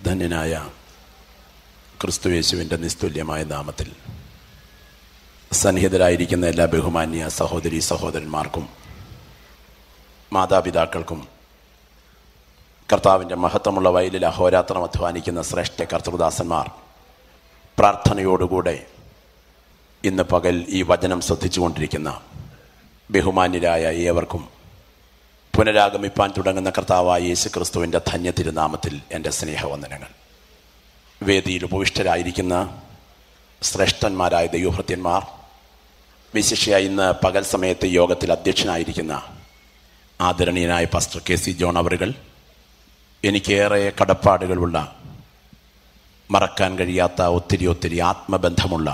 ധന്യനായ ക്രിസ്തുയേശുവിൻ്റെ നിസ്തുല്യമായ നാമത്തിൽ സന്നിഹിതരായിരിക്കുന്ന എല്ലാ ബഹുമാന്യ സഹോദരി സഹോദരന്മാർക്കും മാതാപിതാക്കൾക്കും കർത്താവിൻ്റെ മഹത്വമുള്ള വയലിൽ അഹോരാത്രം അധ്വാനിക്കുന്ന ശ്രേഷ്ഠ കർത്തൃദാസന്മാർ പ്രാർത്ഥനയോടുകൂടെ ഇന്ന് പകൽ ഈ വചനം ശ്രദ്ധിച്ചുകൊണ്ടിരിക്കുന്ന ബഹുമാന്യരായ ഏവർക്കും പുനരാഗമിപ്പാൻ തുടങ്ങുന്ന കർത്താവായ യേശു ക്രിസ്തുവിൻ്റെ ധന്യ തിരുനാമത്തിൽ എൻ്റെ സ്നേഹവന്ദനങ്ങൾ വേദിയിൽ ഉപവിഷ്ടരായിരിക്കുന്ന ശ്രേഷ്ഠന്മാരായ ദൈവഭൃത്യന്മാർ വിശിഷ്യ ഇന്ന് പകൽ സമയത്ത് യോഗത്തിൽ അധ്യക്ഷനായിരിക്കുന്ന ആദരണീയനായ പാസ്റ്റർ കെ സി ജോൺ അവറുകൾ എനിക്കേറെ കടപ്പാടുകളുള്ള മറക്കാൻ കഴിയാത്ത ഒത്തിരി ഒത്തിരി ആത്മബന്ധമുള്ള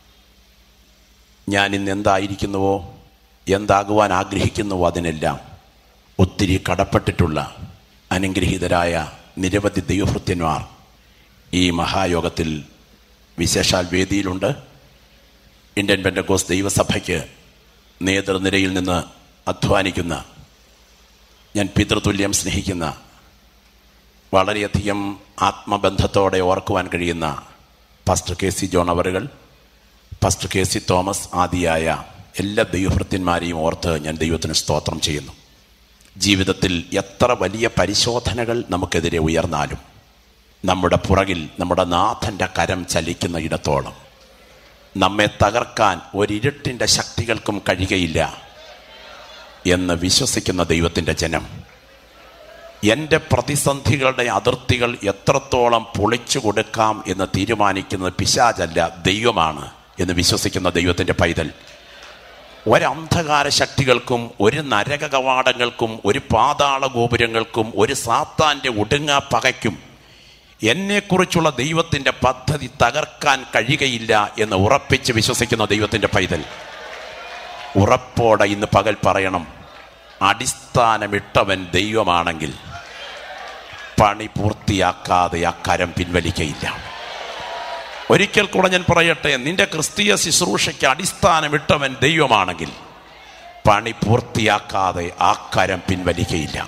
ഞാൻ ഇന്ന് എന്തായിരിക്കുന്നുവോ എന്താകുവാൻ ആഗ്രഹിക്കുന്നുവോ അതിനെല്ലാം ഒത്തിരി കടപ്പെട്ടിട്ടുള്ള അനുഗ്രഹീതരായ നിരവധി ദൈവഭൃത്യന്മാർ ഈ മഹായോഗത്തിൽ വിശേഷാൽ വേദിയിലുണ്ട് ഇന്ത്യൻ പെൻഡകോസ് ദൈവസഭയ്ക്ക് നേതൃനിരയിൽ നിന്ന് അധ്വാനിക്കുന്ന ഞാൻ പിതൃതുല്യം സ്നേഹിക്കുന്ന വളരെയധികം ആത്മബന്ധത്തോടെ ഓർക്കുവാൻ കഴിയുന്ന പാസ്റ്റർ കെ സി ജോൺ അവറുകൾ പാസ്റ്റർ കെ സി തോമസ് ആദിയായ എല്ലാ ദൈവഭൃത്യന്മാരെയും ഓർത്ത് ഞാൻ ദൈവത്തിന് സ്തോത്രം ചെയ്യുന്നു ജീവിതത്തിൽ എത്ര വലിയ പരിശോധനകൾ നമുക്കെതിരെ ഉയർന്നാലും നമ്മുടെ പുറകിൽ നമ്മുടെ നാഥൻ്റെ കരം ചലിക്കുന്ന ഇടത്തോളം നമ്മെ തകർക്കാൻ ഒരിരുട്ടിൻ്റെ ശക്തികൾക്കും കഴിയുകയില്ല എന്ന് വിശ്വസിക്കുന്ന ദൈവത്തിൻ്റെ ജനം എൻ്റെ പ്രതിസന്ധികളുടെ അതിർത്തികൾ എത്രത്തോളം പൊളിച്ചു കൊടുക്കാം എന്ന് തീരുമാനിക്കുന്നത് പിശാചല്ല ദൈവമാണ് എന്ന് വിശ്വസിക്കുന്ന ദൈവത്തിൻ്റെ പൈതൽ ഒരന്ധകാര ശക്തികൾക്കും ഒരു നരക കവാടങ്ങൾക്കും ഒരു പാതാള ഗോപുരങ്ങൾക്കും ഒരു സാത്താൻ്റെ ഒടുങ്ങാ പകയ്ക്കും എന്നെക്കുറിച്ചുള്ള ദൈവത്തിൻ്റെ പദ്ധതി തകർക്കാൻ കഴിയുകയില്ല എന്ന് ഉറപ്പിച്ച് വിശ്വസിക്കുന്ന ദൈവത്തിൻ്റെ പൈതൽ ഉറപ്പോടെ ഇന്ന് പകൽ പറയണം അടിസ്ഥാനമിട്ടവൻ ദൈവമാണെങ്കിൽ പണി പൂർത്തിയാക്കാതെ ആ കരം പിൻവലിക്കയില്ല ഒരിക്കൽ കൂടെ ഞാൻ പറയട്ടെ നിന്റെ ക്രിസ്തീയ ശുശ്രൂഷയ്ക്ക് അടിസ്ഥാനമിട്ടവൻ ദൈവമാണെങ്കിൽ പണി പൂർത്തിയാക്കാതെ ആ കരം പിൻവലിക്കയില്ല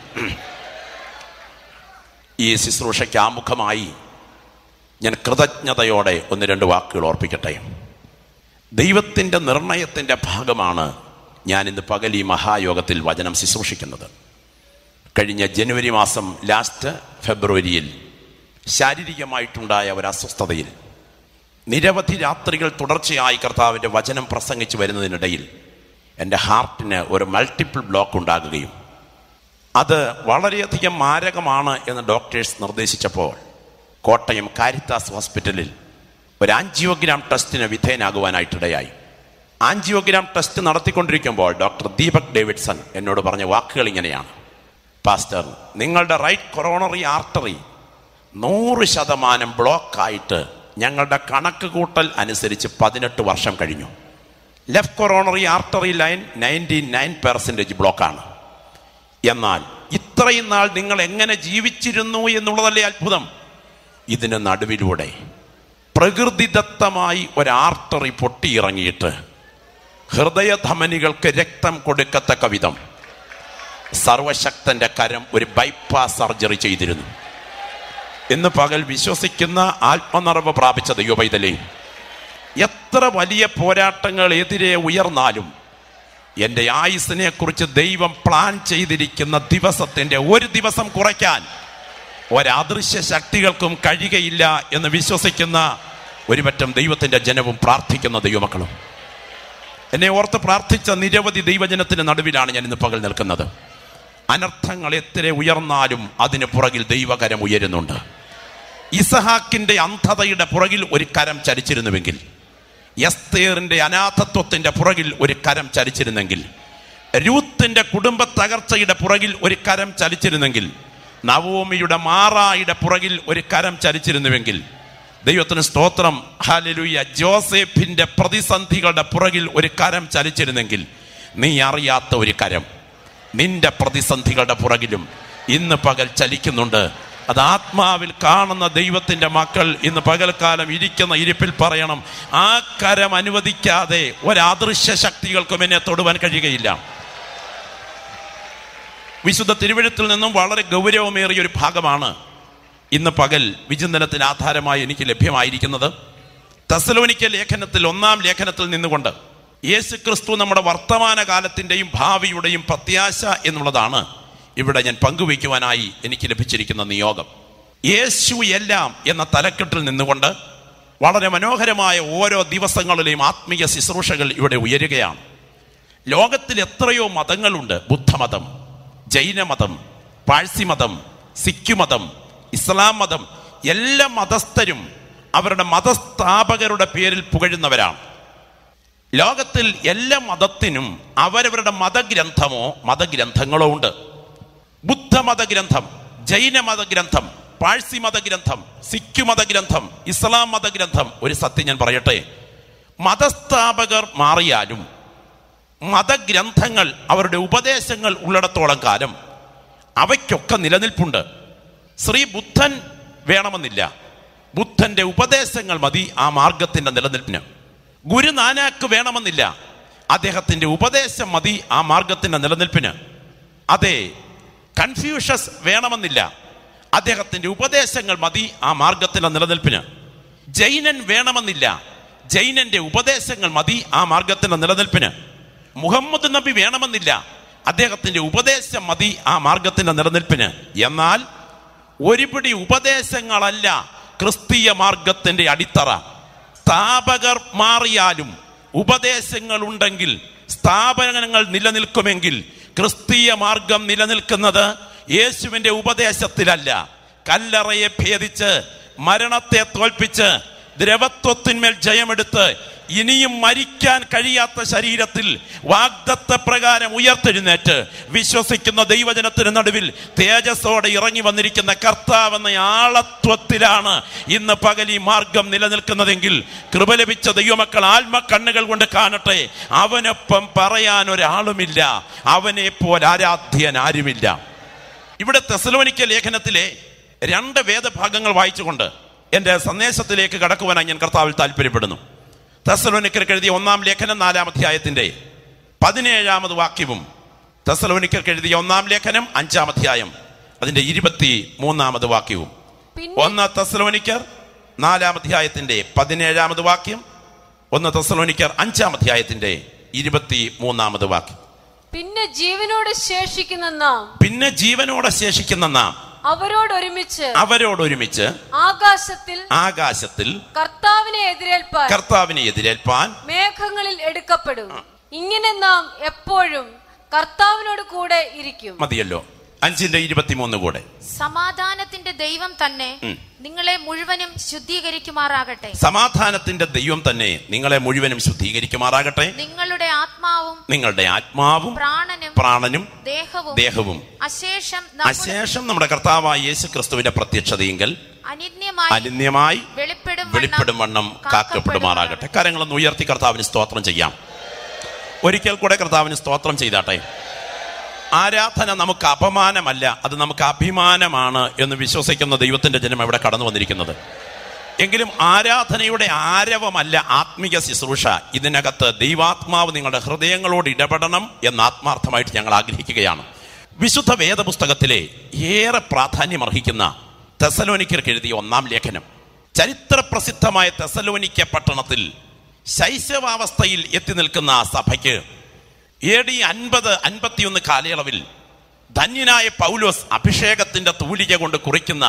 ഈ ശുശ്രൂഷയ്ക്ക് ആമുഖമായി ഞാൻ കൃതജ്ഞതയോടെ ഒന്ന് രണ്ട് വാക്കുകൾ ഓർപ്പിക്കട്ടെ ദൈവത്തിൻ്റെ നിർണയത്തിൻ്റെ ഭാഗമാണ് ഞാൻ ഇന്ന് പകൽ ഈ മഹായോഗത്തിൽ വചനം ശുശ്രൂഷിക്കുന്നത് കഴിഞ്ഞ ജനുവരി മാസം ലാസ്റ്റ് ഫെബ്രുവരിയിൽ ശാരീരികമായിട്ടുണ്ടായ ഒരു അസ്വസ്ഥതയിൽ നിരവധി രാത്രികൾ തുടർച്ചയായി കർത്താവിൻ്റെ വചനം പ്രസംഗിച്ചു വരുന്നതിനിടയിൽ എൻ്റെ ഹാർട്ടിന് ഒരു മൾട്ടിപ്പിൾ ബ്ലോക്ക് ഉണ്ടാകുകയും അത് വളരെയധികം മാരകമാണ് എന്ന് ഡോക്ടേഴ്സ് നിർദ്ദേശിച്ചപ്പോൾ കോട്ടയം കാരിത്താസ് ഹോസ്പിറ്റലിൽ ഒരു ആൻജിയോഗ്രാം ടെസ്റ്റിന് വിധേയനാകുവാനായിട്ടിടയായി ആൻജിയോഗ്രാം ടെസ്റ്റ് നടത്തിക്കൊണ്ടിരിക്കുമ്പോൾ ഡോക്ടർ ദീപക് ഡേവിഡ്സൺ എന്നോട് പറഞ്ഞ വാക്കുകൾ ഇങ്ങനെയാണ് പാസ്റ്റർ നിങ്ങളുടെ റൈറ്റ് കൊറോണറി ആർട്ടറി നൂറ് ശതമാനം ബ്ലോക്കായിട്ട് ഞങ്ങളുടെ കണക്ക് കൂട്ടൽ അനുസരിച്ച് പതിനെട്ട് വർഷം കഴിഞ്ഞു left coronary artery line ninety nine percentage ബ്ലോക്കാണ് എന്നാൽ ഇത്രയും നാൾ നിങ്ങൾ എങ്ങനെ ജീവിച്ചിരുന്നു എന്നുള്ളതല്ലേ അത്ഭുതം ഇതിന് നടുവിലൂടെ പ്രകൃതിദത്തമായി ഒരു ആർട്ടറി പൊട്ടിയിറങ്ങിയിട്ട് ഹൃദയധമനികൾക്ക് രക്തം കൊടുക്കത്തക്ക വിധം സർവശക്തന്റെ കരം ഒരു ബൈപ്പാസ് സർജറി ചെയ്തിരുന്നു എന്ന് പകൽ വിശ്വസിക്കുന്ന ആത്മനിറവ് പ്രാപിച്ച ദൈവപൈതലേ എത്ര വലിയ പോരാട്ടങ്ങൾ എതിരെ ഉയർന്നാലും എൻ്റെ ആയുസിനെ കുറിച്ച് ദൈവം പ്ലാൻ ചെയ്തിരിക്കുന്ന ദിവസത്തിൻ്റെ ഒരു ദിവസം കുറയ്ക്കാൻ ഒരദൃശ്യ ശക്തികൾക്കും കഴിയുകയില്ല എന്ന് വിശ്വസിക്കുന്ന ഒരുപറ്റം ദൈവത്തിൻ്റെ ജനവും പ്രാർത്ഥിക്കുന്ന ദൈവമക്കളും എന്നെ ഓർത്ത് പ്രാർത്ഥിച്ച നിരവധി ദൈവജനത്തിന് നടുവിലാണ് ഞാൻ ഇന്ന് പകൽ നിൽക്കുന്നത് അനർത്ഥങ്ങൾ എത്ര ഉയർന്നാലും അതിന് പുറകിൽ ദൈവകരം ഉയരുന്നുണ്ട് ഇസഹാക്കിന്റെ അന്ധതയുടെ പുറകിൽ ഒരു കരം ചലിച്ചിരുന്നുവെങ്കിൽ എസ്തേറിന്റെ അനാഥത്വത്തിന്റെ പുറകിൽ ഒരു കരം ചലിച്ചിരുന്നെങ്കിൽ രൂത്തിന്റെ കുടുംബ തകർച്ചയുടെ പുറകിൽ ഒരു കരം ചലിച്ചിരുന്നെങ്കിൽ നവോമിയുടെ മാറായുടെ പുറകിൽ ഒരു കരം ചലിച്ചിരുന്നുവെങ്കിൽ ദൈവത്തിന് സ്തോത്രം ഹാലലുയ ജോസഫിന്റെ പ്രതിസന്ധികളുടെ പുറകിൽ ഒരു കരം ചലിച്ചിരുന്നെങ്കിൽ നീ അറിയാത്ത ഒരു കരം നിന്റെ പ്രതിസന്ധികളുടെ പുറകിലും ഇന്ന് പകൽ ചലിക്കുന്നുണ്ട് അത് ആത്മാവിൽ കാണുന്ന ദൈവത്തിന്റെ മക്കൾ ഇന്ന് പകൽക്കാലം ഇരിക്കുന്ന ഇരിപ്പിൽ പറയണം ആ കരം അനുവദിക്കാതെ ഒരദൃശ്യ ശക്തികൾക്കും എന്നെ തൊടുവാൻ കഴിയുകയില്ല വിശുദ്ധ തിരുവഴുത്തിൽ നിന്നും വളരെ ഗൗരവമേറിയ ഒരു ഭാഗമാണ് ഇന്ന് പകൽ വിചിന്തനത്തിന് ആധാരമായി എനിക്ക് ലഭ്യമായിരിക്കുന്നത് തെസലോനിക്ക ലേഖനത്തിൽ ഒന്നാം ലേഖനത്തിൽ നിന്നുകൊണ്ട് യേശു ക്രിസ്തു നമ്മുടെ വർത്തമാന കാലത്തിൻ്റെയും ഭാവിയുടെയും പ്രത്യാശ എന്നുള്ളതാണ് ഇവിടെ ഞാൻ പങ്കുവയ്ക്കുവാനായി എനിക്ക് ലഭിച്ചിരിക്കുന്ന നിയോഗം യേശു എല്ലാം എന്ന തലക്കെട്ടിൽ നിന്നുകൊണ്ട് വളരെ മനോഹരമായ ഓരോ ദിവസങ്ങളിലെയും ആത്മീയ ശുശ്രൂഷകൾ ഇവിടെ ഉയരുകയാണ് ലോകത്തിൽ എത്രയോ മതങ്ങളുണ്ട് ബുദ്ധമതം ജൈനമതം പാഴ്സി മതം സിഖ് മതം ഇസ്ലാം മതം എല്ലാ മതസ്ഥരും അവരുടെ മതസ്ഥാപകരുടെ പേരിൽ പുകഴുന്നവരാണ് ലോകത്തിൽ എല്ലാ മതത്തിനും അവരവരുടെ മതഗ്രന്ഥമോ മതഗ്രന്ഥങ്ങളോ ഉണ്ട് ബുദ്ധമത ഗ്രന്ഥം ജൈന മതഗ്രന്ഥം പാഴ്സി മതഗ്രന്ഥം സിഖ് മതഗ്രന്ഥം ഇസ്ലാം മതഗ്രന്ഥം ഒരു സത്യം ഞാൻ പറയട്ടെ മതസ്ഥാപകർ മാറിയാലും മതഗ്രന്ഥങ്ങൾ അവരുടെ ഉപദേശങ്ങൾ ഉള്ളിടത്തോളം കാലം അവയ്ക്കൊക്കെ നിലനിൽപ്പുണ്ട് ശ്രീ ബുദ്ധൻ വേണമെന്നില്ല ബുദ്ധന്റെ ഉപദേശങ്ങൾ മതി ആ മാർഗത്തിന്റെ നിലനിൽപ്പിന് ഗുരുനാനാക്ക് വേണമെന്നില്ല അദ്ദേഹത്തിന്റെ ഉപദേശം മതി ആ മാർഗത്തിന്റെ നിലനിൽപ്പിന് അതെ കൺഫ്യൂഷസ് വേണമെന്നില്ല അദ്ദേഹത്തിന്റെ ഉപദേശങ്ങൾ മതി ആ മാർഗത്തിന്റെ നിലനിൽപ്പിന് ജൈനൻ വേണമെന്നില്ല ജൈനന്റെ ഉപദേശങ്ങൾ മതി ആ മാർഗത്തിന്റെ നിലനിൽപ്പിന് മുഹമ്മദ് നബി വേണമെന്നില്ല അദ്ദേഹത്തിന്റെ ഉപദേശം മതി ആ മാർഗത്തിന്റെ നിലനിൽപ്പിന് എന്നാൽ ഒരുപിടി ഉപദേശങ്ങളല്ല ക്രിസ്തീയ മാർഗത്തിന്റെ അടിത്തറ സ്ഥാപകർ മാറിയാലും ഉപദേശങ്ങൾ ഉണ്ടെങ്കിൽ സ്ഥാപനങ്ങൾ നിലനിൽക്കുമെങ്കിൽ ക്രിസ്തീയ മാർഗം നിലനിൽക്കുന്നത് യേശുവിന്റെ ഉപദേശത്തിലല്ല കല്ലറയെ ഭേദിച്ച് മരണത്തെ തോൽപ്പിച്ച് ദ്രവത്വത്തിന്മേൽ ജയമെടുത്ത് ഇനിയും മരിക്കാൻ കഴിയാത്ത ശരീരത്തിൽ വാഗ്ദത്ത പ്രകാരം ഉയർത്തെഴുന്നേറ്റ് വിശ്വസിക്കുന്ന ദൈവജനത്തിന് നടുവിൽ തേജസ്സോടെ ഇറങ്ങി വന്നിരിക്കുന്ന കർത്താവെന്ന ആളത്വത്തിലാണ് ഇന്ന് പകൽ ഈ മാർഗം നിലനിൽക്കുന്നതെങ്കിൽ കൃപ ലഭിച്ച ദൈവമക്കൾ ആത്മക്കണ്ണുകൾ കൊണ്ട് കാണട്ടെ അവനൊപ്പം പറയാൻ ഒരാളുമില്ല അവനെ പോലെ ആരാധ്യൻ ആരുമില്ല ഇവിടെ തെസലോനിക്ക ലേഖനത്തിലെ രണ്ട് വേദഭാഗങ്ങൾ വായിച്ചുകൊണ്ട് എൻ്റെ സന്ദേശത്തിലേക്ക് കടക്കുവാനായി ഞാൻ കർത്താവിൽ താല്പര്യപ്പെടുന്നു തെസലോനിക്കർക്ക് എഴുതിയ ഒന്നാം ലേഖനം നാലാം അധ്യായത്തിന്റെ പതിനേഴാമത് വാക്യവും തെസലോനിക്കർക്ക് എഴുതിയ ഒന്നാം ലേഖനം അഞ്ചാം അധ്യായം അതിന്റെ ഇരുപത്തി മൂന്നാമത് വാക്യവും പിന്നെ ഒന്ന് തെസലോനിക്കർ നാലാം അധ്യായത്തിന്റെ പതിനേഴാമത് വാക്യം ഒന്ന് തെസലോനിക്കർ അഞ്ചാം അധ്യായത്തിന്റെ ഇരുപത്തി മൂന്നാമത് വാക്യം പിന്നെ ജീവനോട് ശേഷിക്കുന്ന നാം പിന്നെ ജീവനോടെ ശേഷിക്കുന്ന നാം അവരോടൊരുമിച്ച് അവരോടൊരുമിച്ച് ആകാശത്തിൽ ആകാശത്തിൽ കർത്താവിനെ എതിരേൽപ്പാൻ കർത്താവിനെ എതിരേൽപ്പാൻ മേഘങ്ങളിൽ എടുക്കപ്പെടും ഇങ്ങനെ നാം എപ്പോഴും കർത്താവിനോട് കൂടെ ഇരിക്കും മതിയല്ലോ അഞ്ചിന്റെ ഇരുപത്തിമൂന്ന് കൂടെ സമാധാനത്തിന്റെ ദൈവം തന്നെ ഉം. നിങ്ങളെ മുഴുവനും ശുദ്ധീകരിക്കുമാറാകട്ടെ സമാധാനത്തിന്റെ ദൈവം തന്നെ നിങ്ങളെ മുഴുവനും ശുദ്ധീകരിക്കുമാറാകട്ടെ നിങ്ങളുടെ ആത്മാവും നിങ്ങളുടെ ആത്മാവും പ്രാണനും പ്രാണനും ദേഹവും ദേഹവും അശേഷം നമ്മുടെ അശേഷം നമ്മുടെ കർത്താവായ യേശു ക്രിസ്തുവിന്റെ പ്രത്യക്ഷതയെങ്കിൽ അനിന്യമായി അനിന്യമായി വെളിപ്പെടും വെളിപ്പെടും വണ്ണം കാക്കപ്പെടുമാറാകട്ടെ കരങ്ങളൊന്ന് ഉയർത്തി കർത്താവിന് സ്തോത്രം ചെയ്യാം ഒരിക്കൽ കൂടെ കർത്താവിന് സ്തോത്രം ചെയ്താട്ടെ ആരാധന നമുക്ക് അപമാനമല്ല അത് നമുക്ക് അഭിമാനമാണ് എന്ന് വിശ്വസിക്കുന്ന ദൈവത്തിന്റെ ജനം ഇവിടെ കടന്നു വന്നിരിക്കുന്നത് എങ്കിലും ആരാധനയുടെ ആരവമല്ല ആത്മീയ ശുശ്രൂഷ ഇതിനകത്ത് ദൈവാത്മാവ് നിങ്ങളുടെ ഹൃദയങ്ങളോട് ഇടപെടണം എന്ന് ആത്മാർത്ഥമായിട്ട് ഞങ്ങൾ ആഗ്രഹിക്കുകയാണ് വിശുദ്ധ വേദപുസ്തകത്തിലെ ഏറെ പ്രാധാന്യമർഹിക്കുന്ന തെസലോനിക്കർക്ക് എഴുതിയ ഒന്നാം ലേഖനം ചരിത്ര പ്രസിദ്ധമായ തെസലോനിക്ക പട്ടണത്തിൽ ശൈശവാവസ്ഥയിൽ എത്തി നിൽക്കുന്ന ആ സഭയ്ക്ക് എ ഡി അൻപത് അൻപത്തിയൊന്ന് കാലയളവിൽ ധന്യനായ പൗലോസ് അഭിഷേകത്തിന്റെ തൂലിക കൊണ്ട് കുറിക്കുന്ന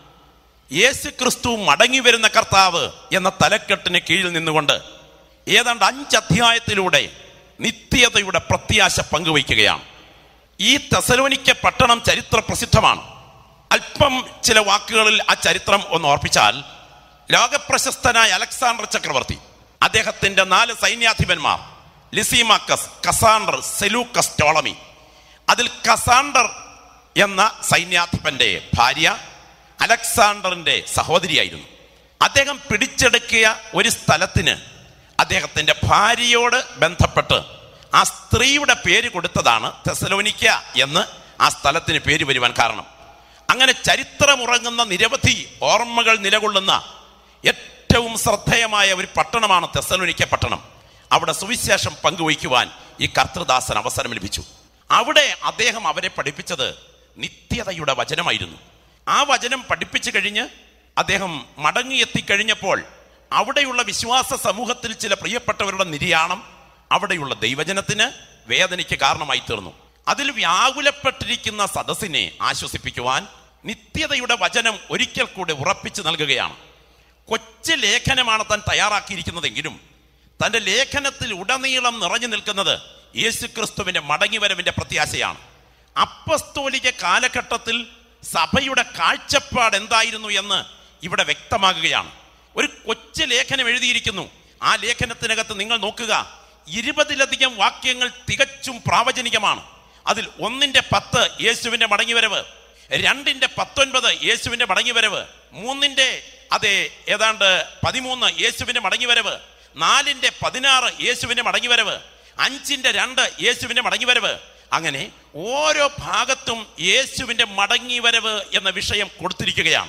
യേശു ക്രിസ്തു മടങ്ങി വരുന്ന കർത്താവ് എന്ന തലക്കെട്ടിന് കീഴിൽ നിന്നുകൊണ്ട് ഏതാണ്ട് അഞ്ച് അധ്യായത്തിലൂടെ നിത്യതയുടെ പ്രത്യാശ പങ്കുവയ്ക്കുകയാണ് ഈ തെസലോനിക്ക പട്ടണം ചരിത്ര പ്രസിദ്ധമാണ് അല്പം ചില വാക്കുകളിൽ ആ ചരിത്രം ഒന്ന് ഓർപ്പിച്ചാൽ ലോകപ്രശസ്തനായ അലക്സാണ്ടർ ചക്രവർത്തി അദ്ദേഹത്തിന്റെ നാല് സൈന്യാധിപന്മാർ ലിസിമാക്കസ് കസാണ്ടർ സെലൂക്കസ് ടോളമി അതിൽ കസാണ്ടർ എന്ന സൈന്യാധിപന്റെ ഭാര്യ അലക്സാണ്ടറിന്റെ സഹോദരിയായിരുന്നു അദ്ദേഹം പിടിച്ചെടുക്കിയ ഒരു സ്ഥലത്തിന് അദ്ദേഹത്തിന്റെ ഭാര്യയോട് ബന്ധപ്പെട്ട് ആ സ്ത്രീയുടെ പേര് കൊടുത്തതാണ് തെസലോനിക്ക എന്ന് ആ സ്ഥലത്തിന് പേര് വരുവാൻ കാരണം അങ്ങനെ ചരിത്രമുറങ്ങുന്ന നിരവധി ഓർമ്മകൾ നിലകൊള്ളുന്ന ഏറ്റവും ശ്രദ്ധേയമായ ഒരു പട്ടണമാണ് തെസലോനിക്ക പട്ടണം അവിടെ സുവിശേഷം പങ്കുവയ്ക്കുവാൻ ഈ കർത്തൃദാസൻ അവസരം ലഭിച്ചു അവിടെ അദ്ദേഹം അവരെ പഠിപ്പിച്ചത് നിത്യതയുടെ വചനമായിരുന്നു ആ വചനം പഠിപ്പിച്ചു കഴിഞ്ഞ് അദ്ദേഹം മടങ്ങിയെത്തിക്കഴിഞ്ഞപ്പോൾ അവിടെയുള്ള വിശ്വാസ സമൂഹത്തിൽ ചില പ്രിയപ്പെട്ടവരുടെ നിര്യാണം അവിടെയുള്ള ദൈവജനത്തിന് വേദനയ്ക്ക് കാരണമായി തീർന്നു അതിൽ വ്യാകുലപ്പെട്ടിരിക്കുന്ന സദസ്സിനെ ആശ്വസിപ്പിക്കുവാൻ നിത്യതയുടെ വചനം ഒരിക്കൽ കൂടെ ഉറപ്പിച്ചു നൽകുകയാണ് കൊച്ചു ലേഖനമാണ് താൻ തയ്യാറാക്കിയിരിക്കുന്നതെങ്കിലും തന്റെ ലേഖനത്തിൽ ഉടനീളം നിറഞ്ഞു നിൽക്കുന്നത് യേശുക്രിസ്തുവിന്റെ മടങ്ങിവരവിന്റെ പ്രത്യാശയാണ് അപ്പസ്തോലിക കാലഘട്ടത്തിൽ സഭയുടെ കാഴ്ചപ്പാട് എന്തായിരുന്നു എന്ന് ഇവിടെ വ്യക്തമാകുകയാണ് ഒരു കൊച്ചു ലേഖനം എഴുതിയിരിക്കുന്നു ആ ലേഖനത്തിനകത്ത് നിങ്ങൾ നോക്കുക ഇരുപതിലധികം വാക്യങ്ങൾ തികച്ചും പ്രാവചനികമാണ് അതിൽ ഒന്നിന്റെ പത്ത് യേശുവിന്റെ മടങ്ങിവരവ് രണ്ടിന്റെ പത്തൊൻപത് യേശുവിന്റെ മടങ്ങിവരവ് മൂന്നിന്റെ അതെ ഏതാണ്ട് പതിമൂന്ന് യേശുവിന്റെ മടങ്ങിവരവ് നാലിന്റെ പതിനാറ് യേശുവിന്റെ മടങ്ങിവരവ് അഞ്ചിന്റെ രണ്ട് യേശുവിന്റെ മടങ്ങിവരവ് അങ്ങനെ ഓരോ ഭാഗത്തും യേശുവിന്റെ മടങ്ങിവരവ് എന്ന വിഷയം കൊടുത്തിരിക്കുകയാണ്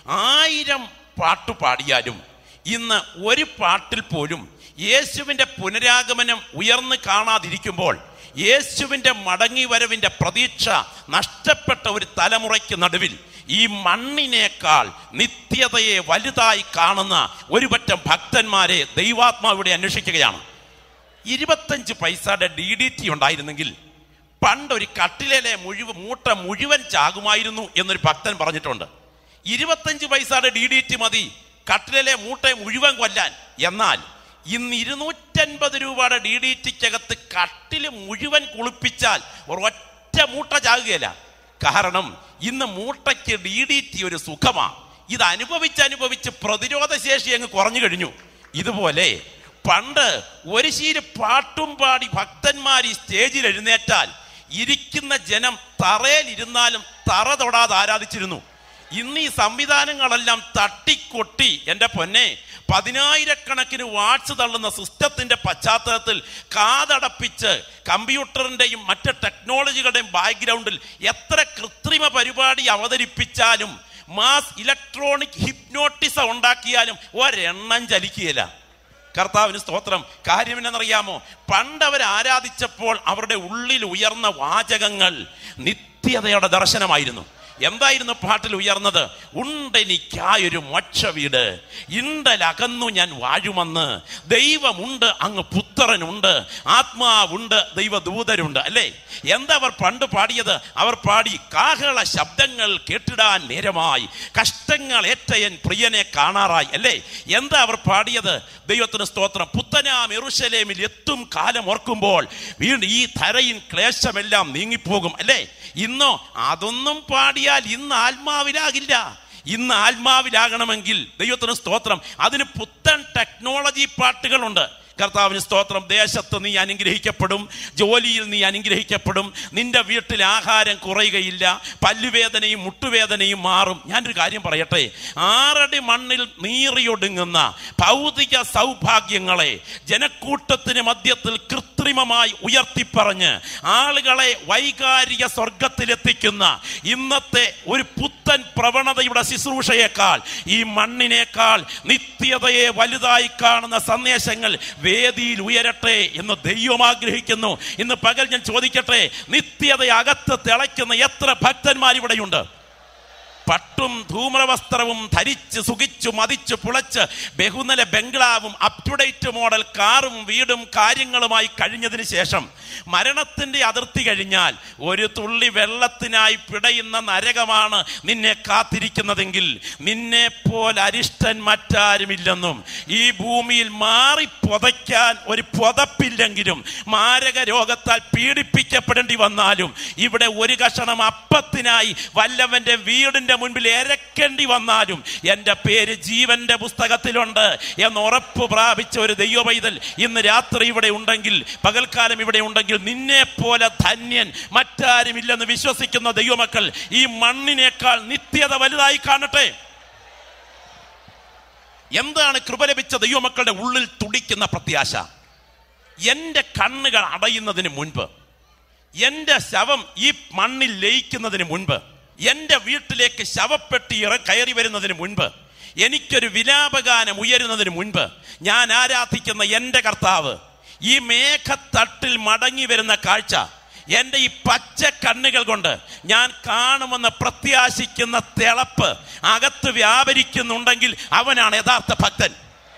ആയിരം പാട്ടു പാടിയാലും ഇന്ന് ഒരു പാട്ടിൽ പോലും യേശുവിന്റെ പുനരാഗമനം ഉയർന്നു കാണാതിരിക്കുമ്പോൾ യേശുവിന്റെ മടങ്ങിവരവിന്റെ പ്രതീക്ഷ നഷ്ടപ്പെട്ട ഒരു തലമുറയ്ക്ക് നടുവിൽ ഈ മണ്ണിനേക്കാൾ നിത്യതയെ വലുതായി കാണുന്ന ഒരു പറ്റം ഭക്തന്മാരെ ദൈവാത്മാവിടെ അന്വേഷിക്കുകയാണ് ഇരുപത്തഞ്ച് പൈസയുടെ ഡി ഡി ടി ഉണ്ടായിരുന്നെങ്കിൽ പണ്ട് ഒരു കട്ടിലെ മുഴുവൻ മൂട്ട മുഴുവൻ ചാകുമായിരുന്നു എന്നൊരു ഭക്തൻ പറഞ്ഞിട്ടുണ്ട് ഇരുപത്തഞ്ച് പൈസയുടെ ഡി ഡി ടി മതി കട്ടിലെ മൂട്ടയെ മുഴുവൻ കൊല്ലാൻ എന്നാൽ ഇന്ന് ഇരുന്നൂറ്റൻപത് രൂപയുടെ ഡി ഡി ടിക്കകത്ത് കട്ടില് മുഴുവൻ കുളിപ്പിച്ചാൽ ഒരൊറ്റ മൂട്ട ചാകുകയില്ല കാരണം ഇന്ന് മൂട്ടയ്ക്ക് ഡി ഡി ടി ഒരു സുഖമാ ഇത് അനുഭവിച്ച് അനുഭവിച്ച് പ്രതിരോധ ശേഷി അങ്ങ് കുറഞ്ഞു കഴിഞ്ഞു ഇതുപോലെ പണ്ട് ഒരു ശീല് പാട്ടും പാടി ഭക്തന്മാർ ഈ സ്റ്റേജിൽ എഴുന്നേറ്റാൽ ഇരിക്കുന്ന ജനം തറയിലിരുന്നാലും തറ തൊടാതെ ആരാധിച്ചിരുന്നു ഇന്ന് ഈ സംവിധാനങ്ങളെല്ലാം തട്ടിക്കൊട്ടി എൻ്റെ പൊന്നെ പതിനായിരക്കണക്കിന് വാട്സ് തള്ളുന്ന സിസ്റ്റത്തിന്റെ പശ്ചാത്തലത്തിൽ കാതടപ്പിച്ച് കമ്പ്യൂട്ടറിന്റെയും മറ്റ് ടെക്നോളജികളുടെയും ബാക്ക്ഗ്രൗണ്ടിൽ എത്ര കൃത്രിമ പരിപാടി അവതരിപ്പിച്ചാലും മാസ് ഇലക്ട്രോണിക് ഹിപ്നോട്ടിസം ഉണ്ടാക്കിയാലും ഒരെണ്ണം ചലിക്കുകയില്ല കർത്താവിന് സ്തോത്രം കാര്യം എന്നറിയാമോ പണ്ട് അവർ ആരാധിച്ചപ്പോൾ അവരുടെ ഉള്ളിൽ ഉയർന്ന വാചകങ്ങൾ നിത്യതയുടെ ദർശനമായിരുന്നു എന്തായിരുന്നു പാട്ടിൽ ഉയർന്നത് ഉണ്ടെനിക്കായൊരു മോക്ഷ വീട് ഇണ്ടലകന്നു ഞാൻ വാഴുമെന്ന് ദൈവമുണ്ട് അങ്ങ് പുത്രനുണ്ട് ആത്മാവുണ്ട് ദൈവദൂതരുണ്ട് അല്ലേ എന്താ അവർ പണ്ട് പാടിയത് അവർ പാടി കാഹള ശബ്ദങ്ങൾ കേട്ടിടാൻ നേരമായി കഷ്ടങ്ങൾ ഏറ്റയൻ പ്രിയനെ കാണാറായി അല്ലേ എന്താ അവർ പാടിയത് ദൈവത്തിന് സ്തോത്രം പുത്തനാം എറുശലേമിൽ എത്തും കാലം ഓർക്കുമ്പോൾ വീണ്ടും ഈ ധരയിൻ ക്ലേശമെല്ലാം നീങ്ങിപ്പോകും അല്ലേ ഇന്നോ അതൊന്നും പാടിയാൽ ഇന്ന് ആത്മാവിലാകില്ല ഇന്ന് ആത്മാവിലാകണമെങ്കിൽ ദൈവത്തിന് സ്തോത്രം അതിന് പുത്തൻ ടെക്നോളജി പാട്ടുകളുണ്ട് കർത്താവിന് സ്തോത്രം ദേശത്ത് നീ അനുഗ്രഹിക്കപ്പെടും ജോലിയിൽ നീ അനുഗ്രഹിക്കപ്പെടും നിന്റെ വീട്ടിൽ ആഹാരം കുറയുകയില്ല പല്ലുവേദനയും മുട്ടുവേദനയും മാറും ഞാനൊരു കാര്യം പറയട്ടെ ആറടി മണ്ണിൽ നീറിയൊടുങ്ങുന്ന ഭൗതിക സൗഭാഗ്യങ്ങളെ ജനക്കൂട്ടത്തിന് മധ്യത്തിൽ കൃത്രിമമായി ഉയർത്തിപ്പറഞ്ഞ് ആളുകളെ വൈകാരിക സ്വർഗത്തിലെത്തിക്കുന്ന ഇന്നത്തെ ഒരു പുത്തൻ പ്രവണതയുടെ ശുശ്രൂഷയേക്കാൾ ഈ മണ്ണിനേക്കാൾ നിത്യതയെ വലുതായി കാണുന്ന സന്ദേശങ്ങൾ വേദിയിൽ ഉയരട്ടെ എന്ന് ദൈവം ആഗ്രഹിക്കുന്നു ഇന്ന് പകൽ ഞാൻ ചോദിക്കട്ടെ നിത്യത അകത്ത് തിളയ്ക്കുന്ന എത്ര ഭക്തന്മാർ ഇവിടെയുണ്ട് പട്ടും ധൂമ്രവസ്ത്രവും ധരിച്ച് സുഖിച്ചു മതിച്ചു പുളച്ച് ബഹുനില ബംഗ്ലാവും അപ് ടു ഡേറ്റ് മോഡൽ കാറും വീടും കാര്യങ്ങളുമായി കഴിഞ്ഞതിന് ശേഷം മരണത്തിന്റെ അതിർത്തി കഴിഞ്ഞാൽ ഒരു തുള്ളി വെള്ളത്തിനായി പിടയുന്ന നരകമാണ് നിന്നെ കാത്തിരിക്കുന്നതെങ്കിൽ നിന്നെ പോലെ അരിഷ്ടൻ മറ്റാരുമില്ലെന്നും ഈ ഭൂമിയിൽ മാറി പുതയ്ക്കാൻ ഒരു പുതപ്പില്ലെങ്കിലും മാരക രോഗത്താൽ പീഡിപ്പിക്കപ്പെടേണ്ടി വന്നാലും ഇവിടെ ഒരു കഷണം അപ്പത്തിനായി വല്ലവന്റെ വീടിന്റെ മുൻപിൽ എരക്കേണ്ടി വന്നാലും എൻ്റെ പേര് ജീവന്റെ പുസ്തകത്തിലുണ്ട് എന്ന് ഉറപ്പ് പ്രാപിച്ച ഒരു ദൈവ പൈതൽ ഇന്ന് രാത്രി ഇവിടെ ഉണ്ടെങ്കിൽ പകൽക്കാലം ഇവിടെ ഉണ്ടെങ്കിൽ നിന്നെ പോലെ ധന്യൻ മറ്റാരുമില്ലെന്ന് വിശ്വസിക്കുന്ന ദൈവമക്കൾ ഈ മണ്ണിനേക്കാൾ നിത്യത വലുതായി കാണട്ടെ എന്താണ് കൃപ ലഭിച്ച ദൈവമക്കളുടെ ഉള്ളിൽ തുടിക്കുന്ന പ്രത്യാശ എൻ്റെ കണ്ണുകൾ അടയുന്നതിന് മുൻപ് എൻ്റെ ശവം ഈ മണ്ണിൽ ലയിക്കുന്നതിന് മുൻപ് എൻ്റെ വീട്ടിലേക്ക് ശവപ്പെട്ടി ഇറ കയറി വരുന്നതിന് മുൻപ് എനിക്കൊരു വിലാപഗാനം ഉയരുന്നതിന് മുൻപ് ഞാൻ ആരാധിക്കുന്ന എൻ്റെ കർത്താവ് ഈ മേഘത്തട്ടിൽ മടങ്ങി വരുന്ന കാഴ്ച എൻ്റെ ഈ പച്ച കണ്ണുകൾ കൊണ്ട് ഞാൻ കാണുമെന്ന് പ്രത്യാശിക്കുന്ന തിളപ്പ് അകത്ത് വ്യാപരിക്കുന്നുണ്ടെങ്കിൽ അവനാണ് യഥാർത്ഥ ഭക്തൻ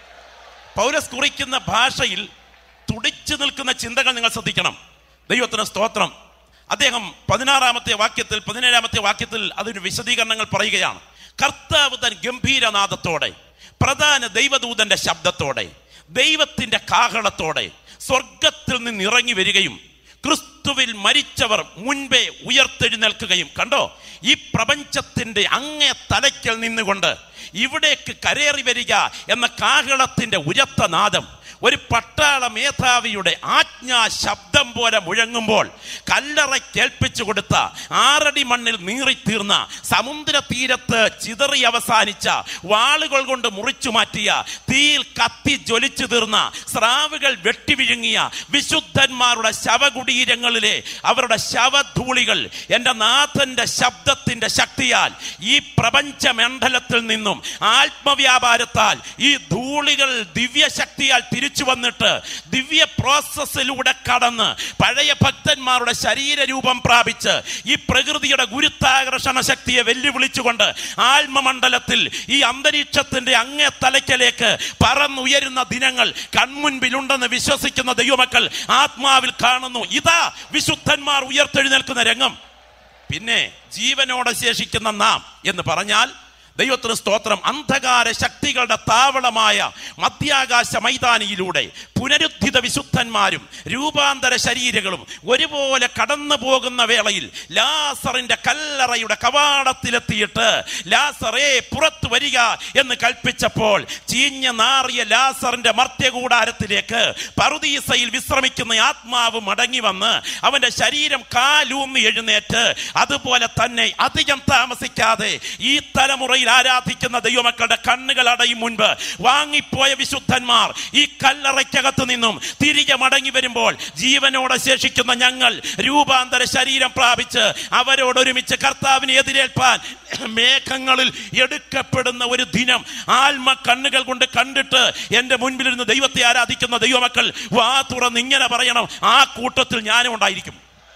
പൗരസ് കുറിക്കുന്ന ഭാഷയിൽ തുടിച്ചു നിൽക്കുന്ന ചിന്തകൾ നിങ്ങൾ ശ്രദ്ധിക്കണം ദൈവത്തിന് സ്തോത്രം അദ്ദേഹം പതിനാറാമത്തെ വാക്യത്തിൽ പതിനേഴാമത്തെ വാക്യത്തിൽ അതിന് വിശദീകരണങ്ങൾ പറയുകയാണ് കർത്താവ് തൻ ഗംഭീരനാദത്തോടെ പ്രധാന ദൈവദൂതന്റെ ശബ്ദത്തോടെ ദൈവത്തിന്റെ കാഹളത്തോടെ സ്വർഗത്തിൽ നിന്ന് ഇറങ്ങി വരികയും ക്രിസ്തുവിൽ മരിച്ചവർ മുൻപേ ഉയർത്തെഴുന്നേൽക്കുകയും കണ്ടോ ഈ പ്രപഞ്ചത്തിന്റെ അങ്ങേ തലയ്ക്കൽ നിന്നുകൊണ്ട് ഇവിടേക്ക് കരേറി വരിക എന്ന കാഹളത്തിന്റെ ഉരത്ത നാദം ഒരു പട്ടാള മേധാവിയുടെ ആജ്ഞാ ശബ്ദം പോലെ മുഴങ്ങുമ്പോൾ കല്ലറ കേൾപ്പിച്ചു കൊടുത്ത ആറടി മണ്ണിൽ നീറിത്തീർന്ന സമുദ്ര തീരത്ത് ചിതറി അവസാനിച്ച വാളുകൾ കൊണ്ട് മുറിച്ചു മാറ്റിയ തീയിൽ കത്തി ജ്വലിച്ചു തീർന്ന സ്രാവുകൾ വെട്ടിവിഴുങ്ങിയ വിശുദ്ധന്മാരുടെ ശവകുടീരങ്ങളിലെ അവരുടെ ശവധൂളികൾ എൻ്റെ നാഥന്റെ ശബ്ദത്തിന്റെ ശക്തിയാൽ ഈ പ്രപഞ്ചമണ്ഡലത്തിൽ നിന്നും ആത്മവ്യാപാരത്താൽ ഈ ധൂളികൾ ദിവ്യശക്തിയാൽ തിരിച്ചു വന്നിട്ട് ദിവ്യ പ്രോസസ്സിലൂടെ കടന്ന് പഴയ ഭക്തന്മാരുടെ ശരീരരൂപം പ്രാപിച്ച് ഈ പ്രകൃതിയുടെ ഗുരുത്വാകർഷണ ശക്തിയെ വെല്ലുവിളിച്ചുകൊണ്ട് ആത്മമണ്ഡലത്തിൽ ഈ അന്തരീക്ഷത്തിന്റെ അങ്ങേ തലയ്ക്കലേക്ക് പറന്നുയരുന്ന ദിനങ്ങൾ കൺമുൻപിലുണ്ടെന്ന് വിശ്വസിക്കുന്ന ദൈവമക്കൾ ആത്മാവിൽ കാണുന്നു ഇതാ വിശുദ്ധന്മാർ ഉയർത്തെഴുന്നേൽക്കുന്ന രംഗം പിന്നെ ജീവനോടെ ശേഷിക്കുന്ന നാം എന്ന് പറഞ്ഞാൽ ദൈവത്തിന് സ്തോത്രം അന്ധകാര ശക്തികളുടെ താവളമായ മധ്യാകാശ മൈതാനിയിലൂടെ പുനരുദ്ധിത വിശുദ്ധന്മാരും രൂപാന്തര ശരീരങ്ങളും ഒരുപോലെ കടന്നു പോകുന്ന വേളയിൽ ലാസറിന്റെ കല്ലറയുടെ കവാടത്തിലെത്തിയിട്ട് ലാസറേ പുറത്തു വരിക എന്ന് കൽപ്പിച്ചപ്പോൾ ചീഞ്ഞ നാറിയ ലാസറിന്റെ മർത്യകൂടാരത്തിലേക്ക് പറുദീസയിൽ വിശ്രമിക്കുന്ന ആത്മാവ് മടങ്ങി വന്ന് അവന്റെ ശരീരം കാലൂന്നി എഴുന്നേറ്റ് അതുപോലെ തന്നെ അധികം താമസിക്കാതെ ഈ തലമുറയിൽ ആരാധിക്കുന്ന ദൈവമക്കളുടെ കണ്ണുകൾ അടയും മുൻപ് വാങ്ങിപ്പോയ വിശുദ്ധന്മാർ ഈ കല്ലറയ്ക്കകത്ത് നിന്നും തിരികെ മടങ്ങി വരുമ്പോൾ ജീവനോടെ ശേഷിക്കുന്ന ഞങ്ങൾ രൂപാന്തര ശരീരം പ്രാപിച്ച് അവരോടൊരുമിച്ച് കർത്താവിനെ എതിരേൽപ്പാൻ മേഘങ്ങളിൽ എടുക്കപ്പെടുന്ന ഒരു ദിനം ആത്മ കണ്ണുകൾ കൊണ്ട് കണ്ടിട്ട് എന്റെ മുൻപിലിരുന്ന് ദൈവത്തെ ആരാധിക്കുന്ന ദൈവമക്കൾ വാ തുറന്ന് ഇങ്ങനെ പറയണം ആ കൂട്ടത്തിൽ ഞാനും ഉണ്ടായിരിക്കും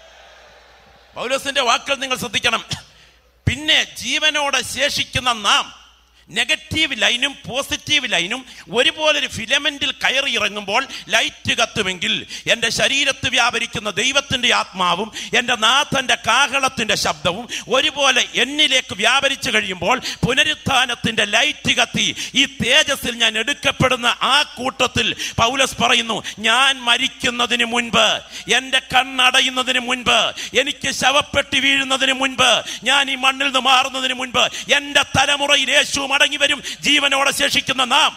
പൗലോസിന്റെ വാക്കുകൾ നിങ്ങൾ ശ്രദ്ധിക്കണം പിന്നെ ജീവനോടെ ശേഷിക്കുന്ന നാം നെഗറ്റീവ് ലൈനും പോസിറ്റീവ് ലൈനും ഒരുപോലെ ഒരു ഫിലമെന്റിൽ കയറി ഇറങ്ങുമ്പോൾ ലൈറ്റ് കത്തുമെങ്കിൽ എൻ്റെ ശരീരത്ത് വ്യാപരിക്കുന്ന ദൈവത്തിൻ്റെ ആത്മാവും എൻ്റെ നാഥന്റെ കാഹളത്തിന്റെ ശബ്ദവും ഒരുപോലെ എന്നിലേക്ക് വ്യാപരിച്ചു കഴിയുമ്പോൾ പുനരുത്ഥാനത്തിന്റെ ലൈറ്റ് കത്തി ഈ തേജസ്സിൽ ഞാൻ എടുക്കപ്പെടുന്ന ആ കൂട്ടത്തിൽ പൗലസ് പറയുന്നു ഞാൻ മരിക്കുന്നതിന് മുൻപ് എൻ്റെ കണ്ണടയുന്നതിന് മുൻപ് എനിക്ക് ശവപ്പെട്ടി വീഴുന്നതിന് മുൻപ് ഞാൻ ഈ മണ്ണിൽ നിന്ന് മാറുന്നതിന് മുൻപ് എൻ്റെ തലമുറയിൽ യേശു മടങ്ങി വരും ജീവനോടെ ശേഷിക്കുന്ന നാം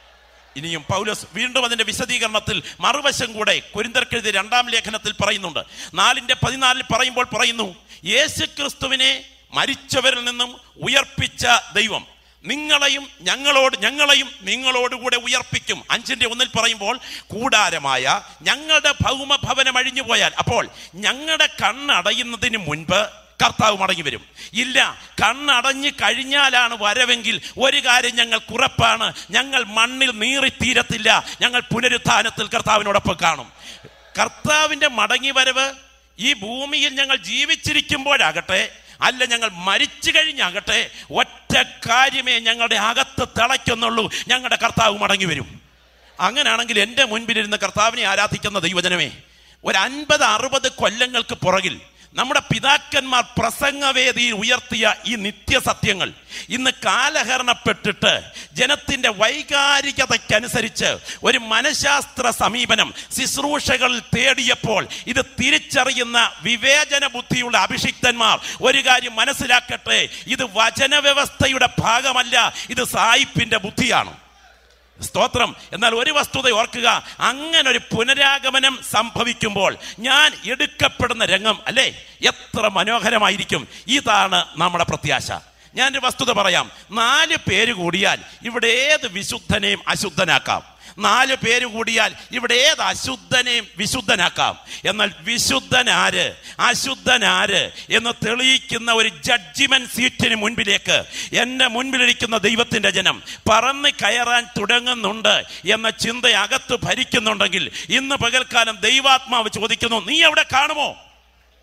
ഇനിയും പൗലോസ് വീണ്ടും അതിന്റെ വിശദീകരണത്തിൽ മറുവശം കൂടെ കുരിന്തർക്കെഴുതിയ രണ്ടാം ലേഖനത്തിൽ പറയുന്നുണ്ട് നാലിന്റെ പതിനാലിൽ പറയുമ്പോൾ പറയുന്നു യേശു ക്രിസ്തുവിനെ മരിച്ചവരിൽ നിന്നും ഉയർപ്പിച്ച ദൈവം നിങ്ങളെയും ഞങ്ങളോട് ഞങ്ങളെയും നിങ്ങളോടുകൂടെ ഉയർപ്പിക്കും അഞ്ചിന്റെ ഒന്നിൽ പറയുമ്പോൾ കൂടാരമായ ഞങ്ങളുടെ ഭൗമ ഭവനം അഴിഞ്ഞു പോയാൽ അപ്പോൾ ഞങ്ങളുടെ കണ്ണടയുന്നതിന് മുൻപ് കർത്താവ് മടങ്ങി വരും ഇല്ല കണ്ണടഞ്ഞ് കഴിഞ്ഞാലാണ് വരവെങ്കിൽ ഒരു കാര്യം ഞങ്ങൾ കുറപ്പാണ് ഞങ്ങൾ മണ്ണിൽ നീറിത്തീരത്തില്ല ഞങ്ങൾ പുനരുത്ഥാനത്തിൽ കർത്താവിനോടൊപ്പം കാണും കർത്താവിന്റെ മടങ്ങി വരവ് ഈ ഭൂമിയിൽ ഞങ്ങൾ ജീവിച്ചിരിക്കുമ്പോഴാകട്ടെ അല്ല ഞങ്ങൾ മരിച്ചു കഴിഞ്ഞാകട്ടെ ഒറ്റ കാര്യമേ ഞങ്ങളുടെ അകത്ത് തിളയ്ക്കുന്നുള്ളൂ ഞങ്ങളുടെ കർത്താവ് മടങ്ങി വരും അങ്ങനെയാണെങ്കിൽ എൻ്റെ മുൻപിലിരുന്ന് കർത്താവിനെ ആരാധിക്കുന്ന ദൈവജനമേ ഒരു അൻപത് അറുപത് കൊല്ലങ്ങൾക്ക് പുറകിൽ നമ്മുടെ പിതാക്കന്മാർ പ്രസംഗവേദിയിൽ ഉയർത്തിയ ഈ നിത്യസത്യങ്ങൾ ഇന്ന് കാലഹരണപ്പെട്ടിട്ട് ജനത്തിന്റെ വൈകാരികതയ്ക്കനുസരിച്ച് ഒരു മനഃശാസ്ത്ര സമീപനം ശുശ്രൂഷകളിൽ തേടിയപ്പോൾ ഇത് തിരിച്ചറിയുന്ന വിവേചന ബുദ്ധിയുള്ള അഭിഷിക്തന്മാർ ഒരു കാര്യം മനസ്സിലാക്കട്ടെ ഇത് വചനവ്യവസ്ഥയുടെ ഭാഗമല്ല ഇത് സായിപ്പിന്റെ ബുദ്ധിയാണ് സ്തോത്രം എന്നാൽ ഒരു വസ്തുത ഓർക്കുക അങ്ങനെ ഒരു പുനരാഗമനം സംഭവിക്കുമ്പോൾ ഞാൻ എടുക്കപ്പെടുന്ന രംഗം അല്ലേ എത്ര മനോഹരമായിരിക്കും ഇതാണ് നമ്മുടെ പ്രത്യാശ ഞാനൊരു വസ്തുത പറയാം നാല് പേര് കൂടിയാൽ ഇവിടെ ഏത് വിശുദ്ധനെയും അശുദ്ധനാക്കാം നാല് പേര് കൂടിയാൽ ഇവിടെ ഏത് അശുദ്ധനെയും വിശുദ്ധനാക്കാം എന്നാൽ വിശുദ്ധനാര് അശുദ്ധനാര് എന്ന് തെളിയിക്കുന്ന ഒരു ജഡ്ജിമെന്റ് സീറ്റിന് മുൻപിലേക്ക് എന്റെ മുൻപിലിരിക്കുന്ന ദൈവത്തിന്റെ ജനം പറന്ന് കയറാൻ തുടങ്ങുന്നുണ്ട് എന്ന ചിന്ത അകത്ത് ഭരിക്കുന്നുണ്ടെങ്കിൽ ഇന്ന് പകൽക്കാലം ദൈവാത്മാവ് ചോദിക്കുന്നു നീ എവിടെ കാണുമോ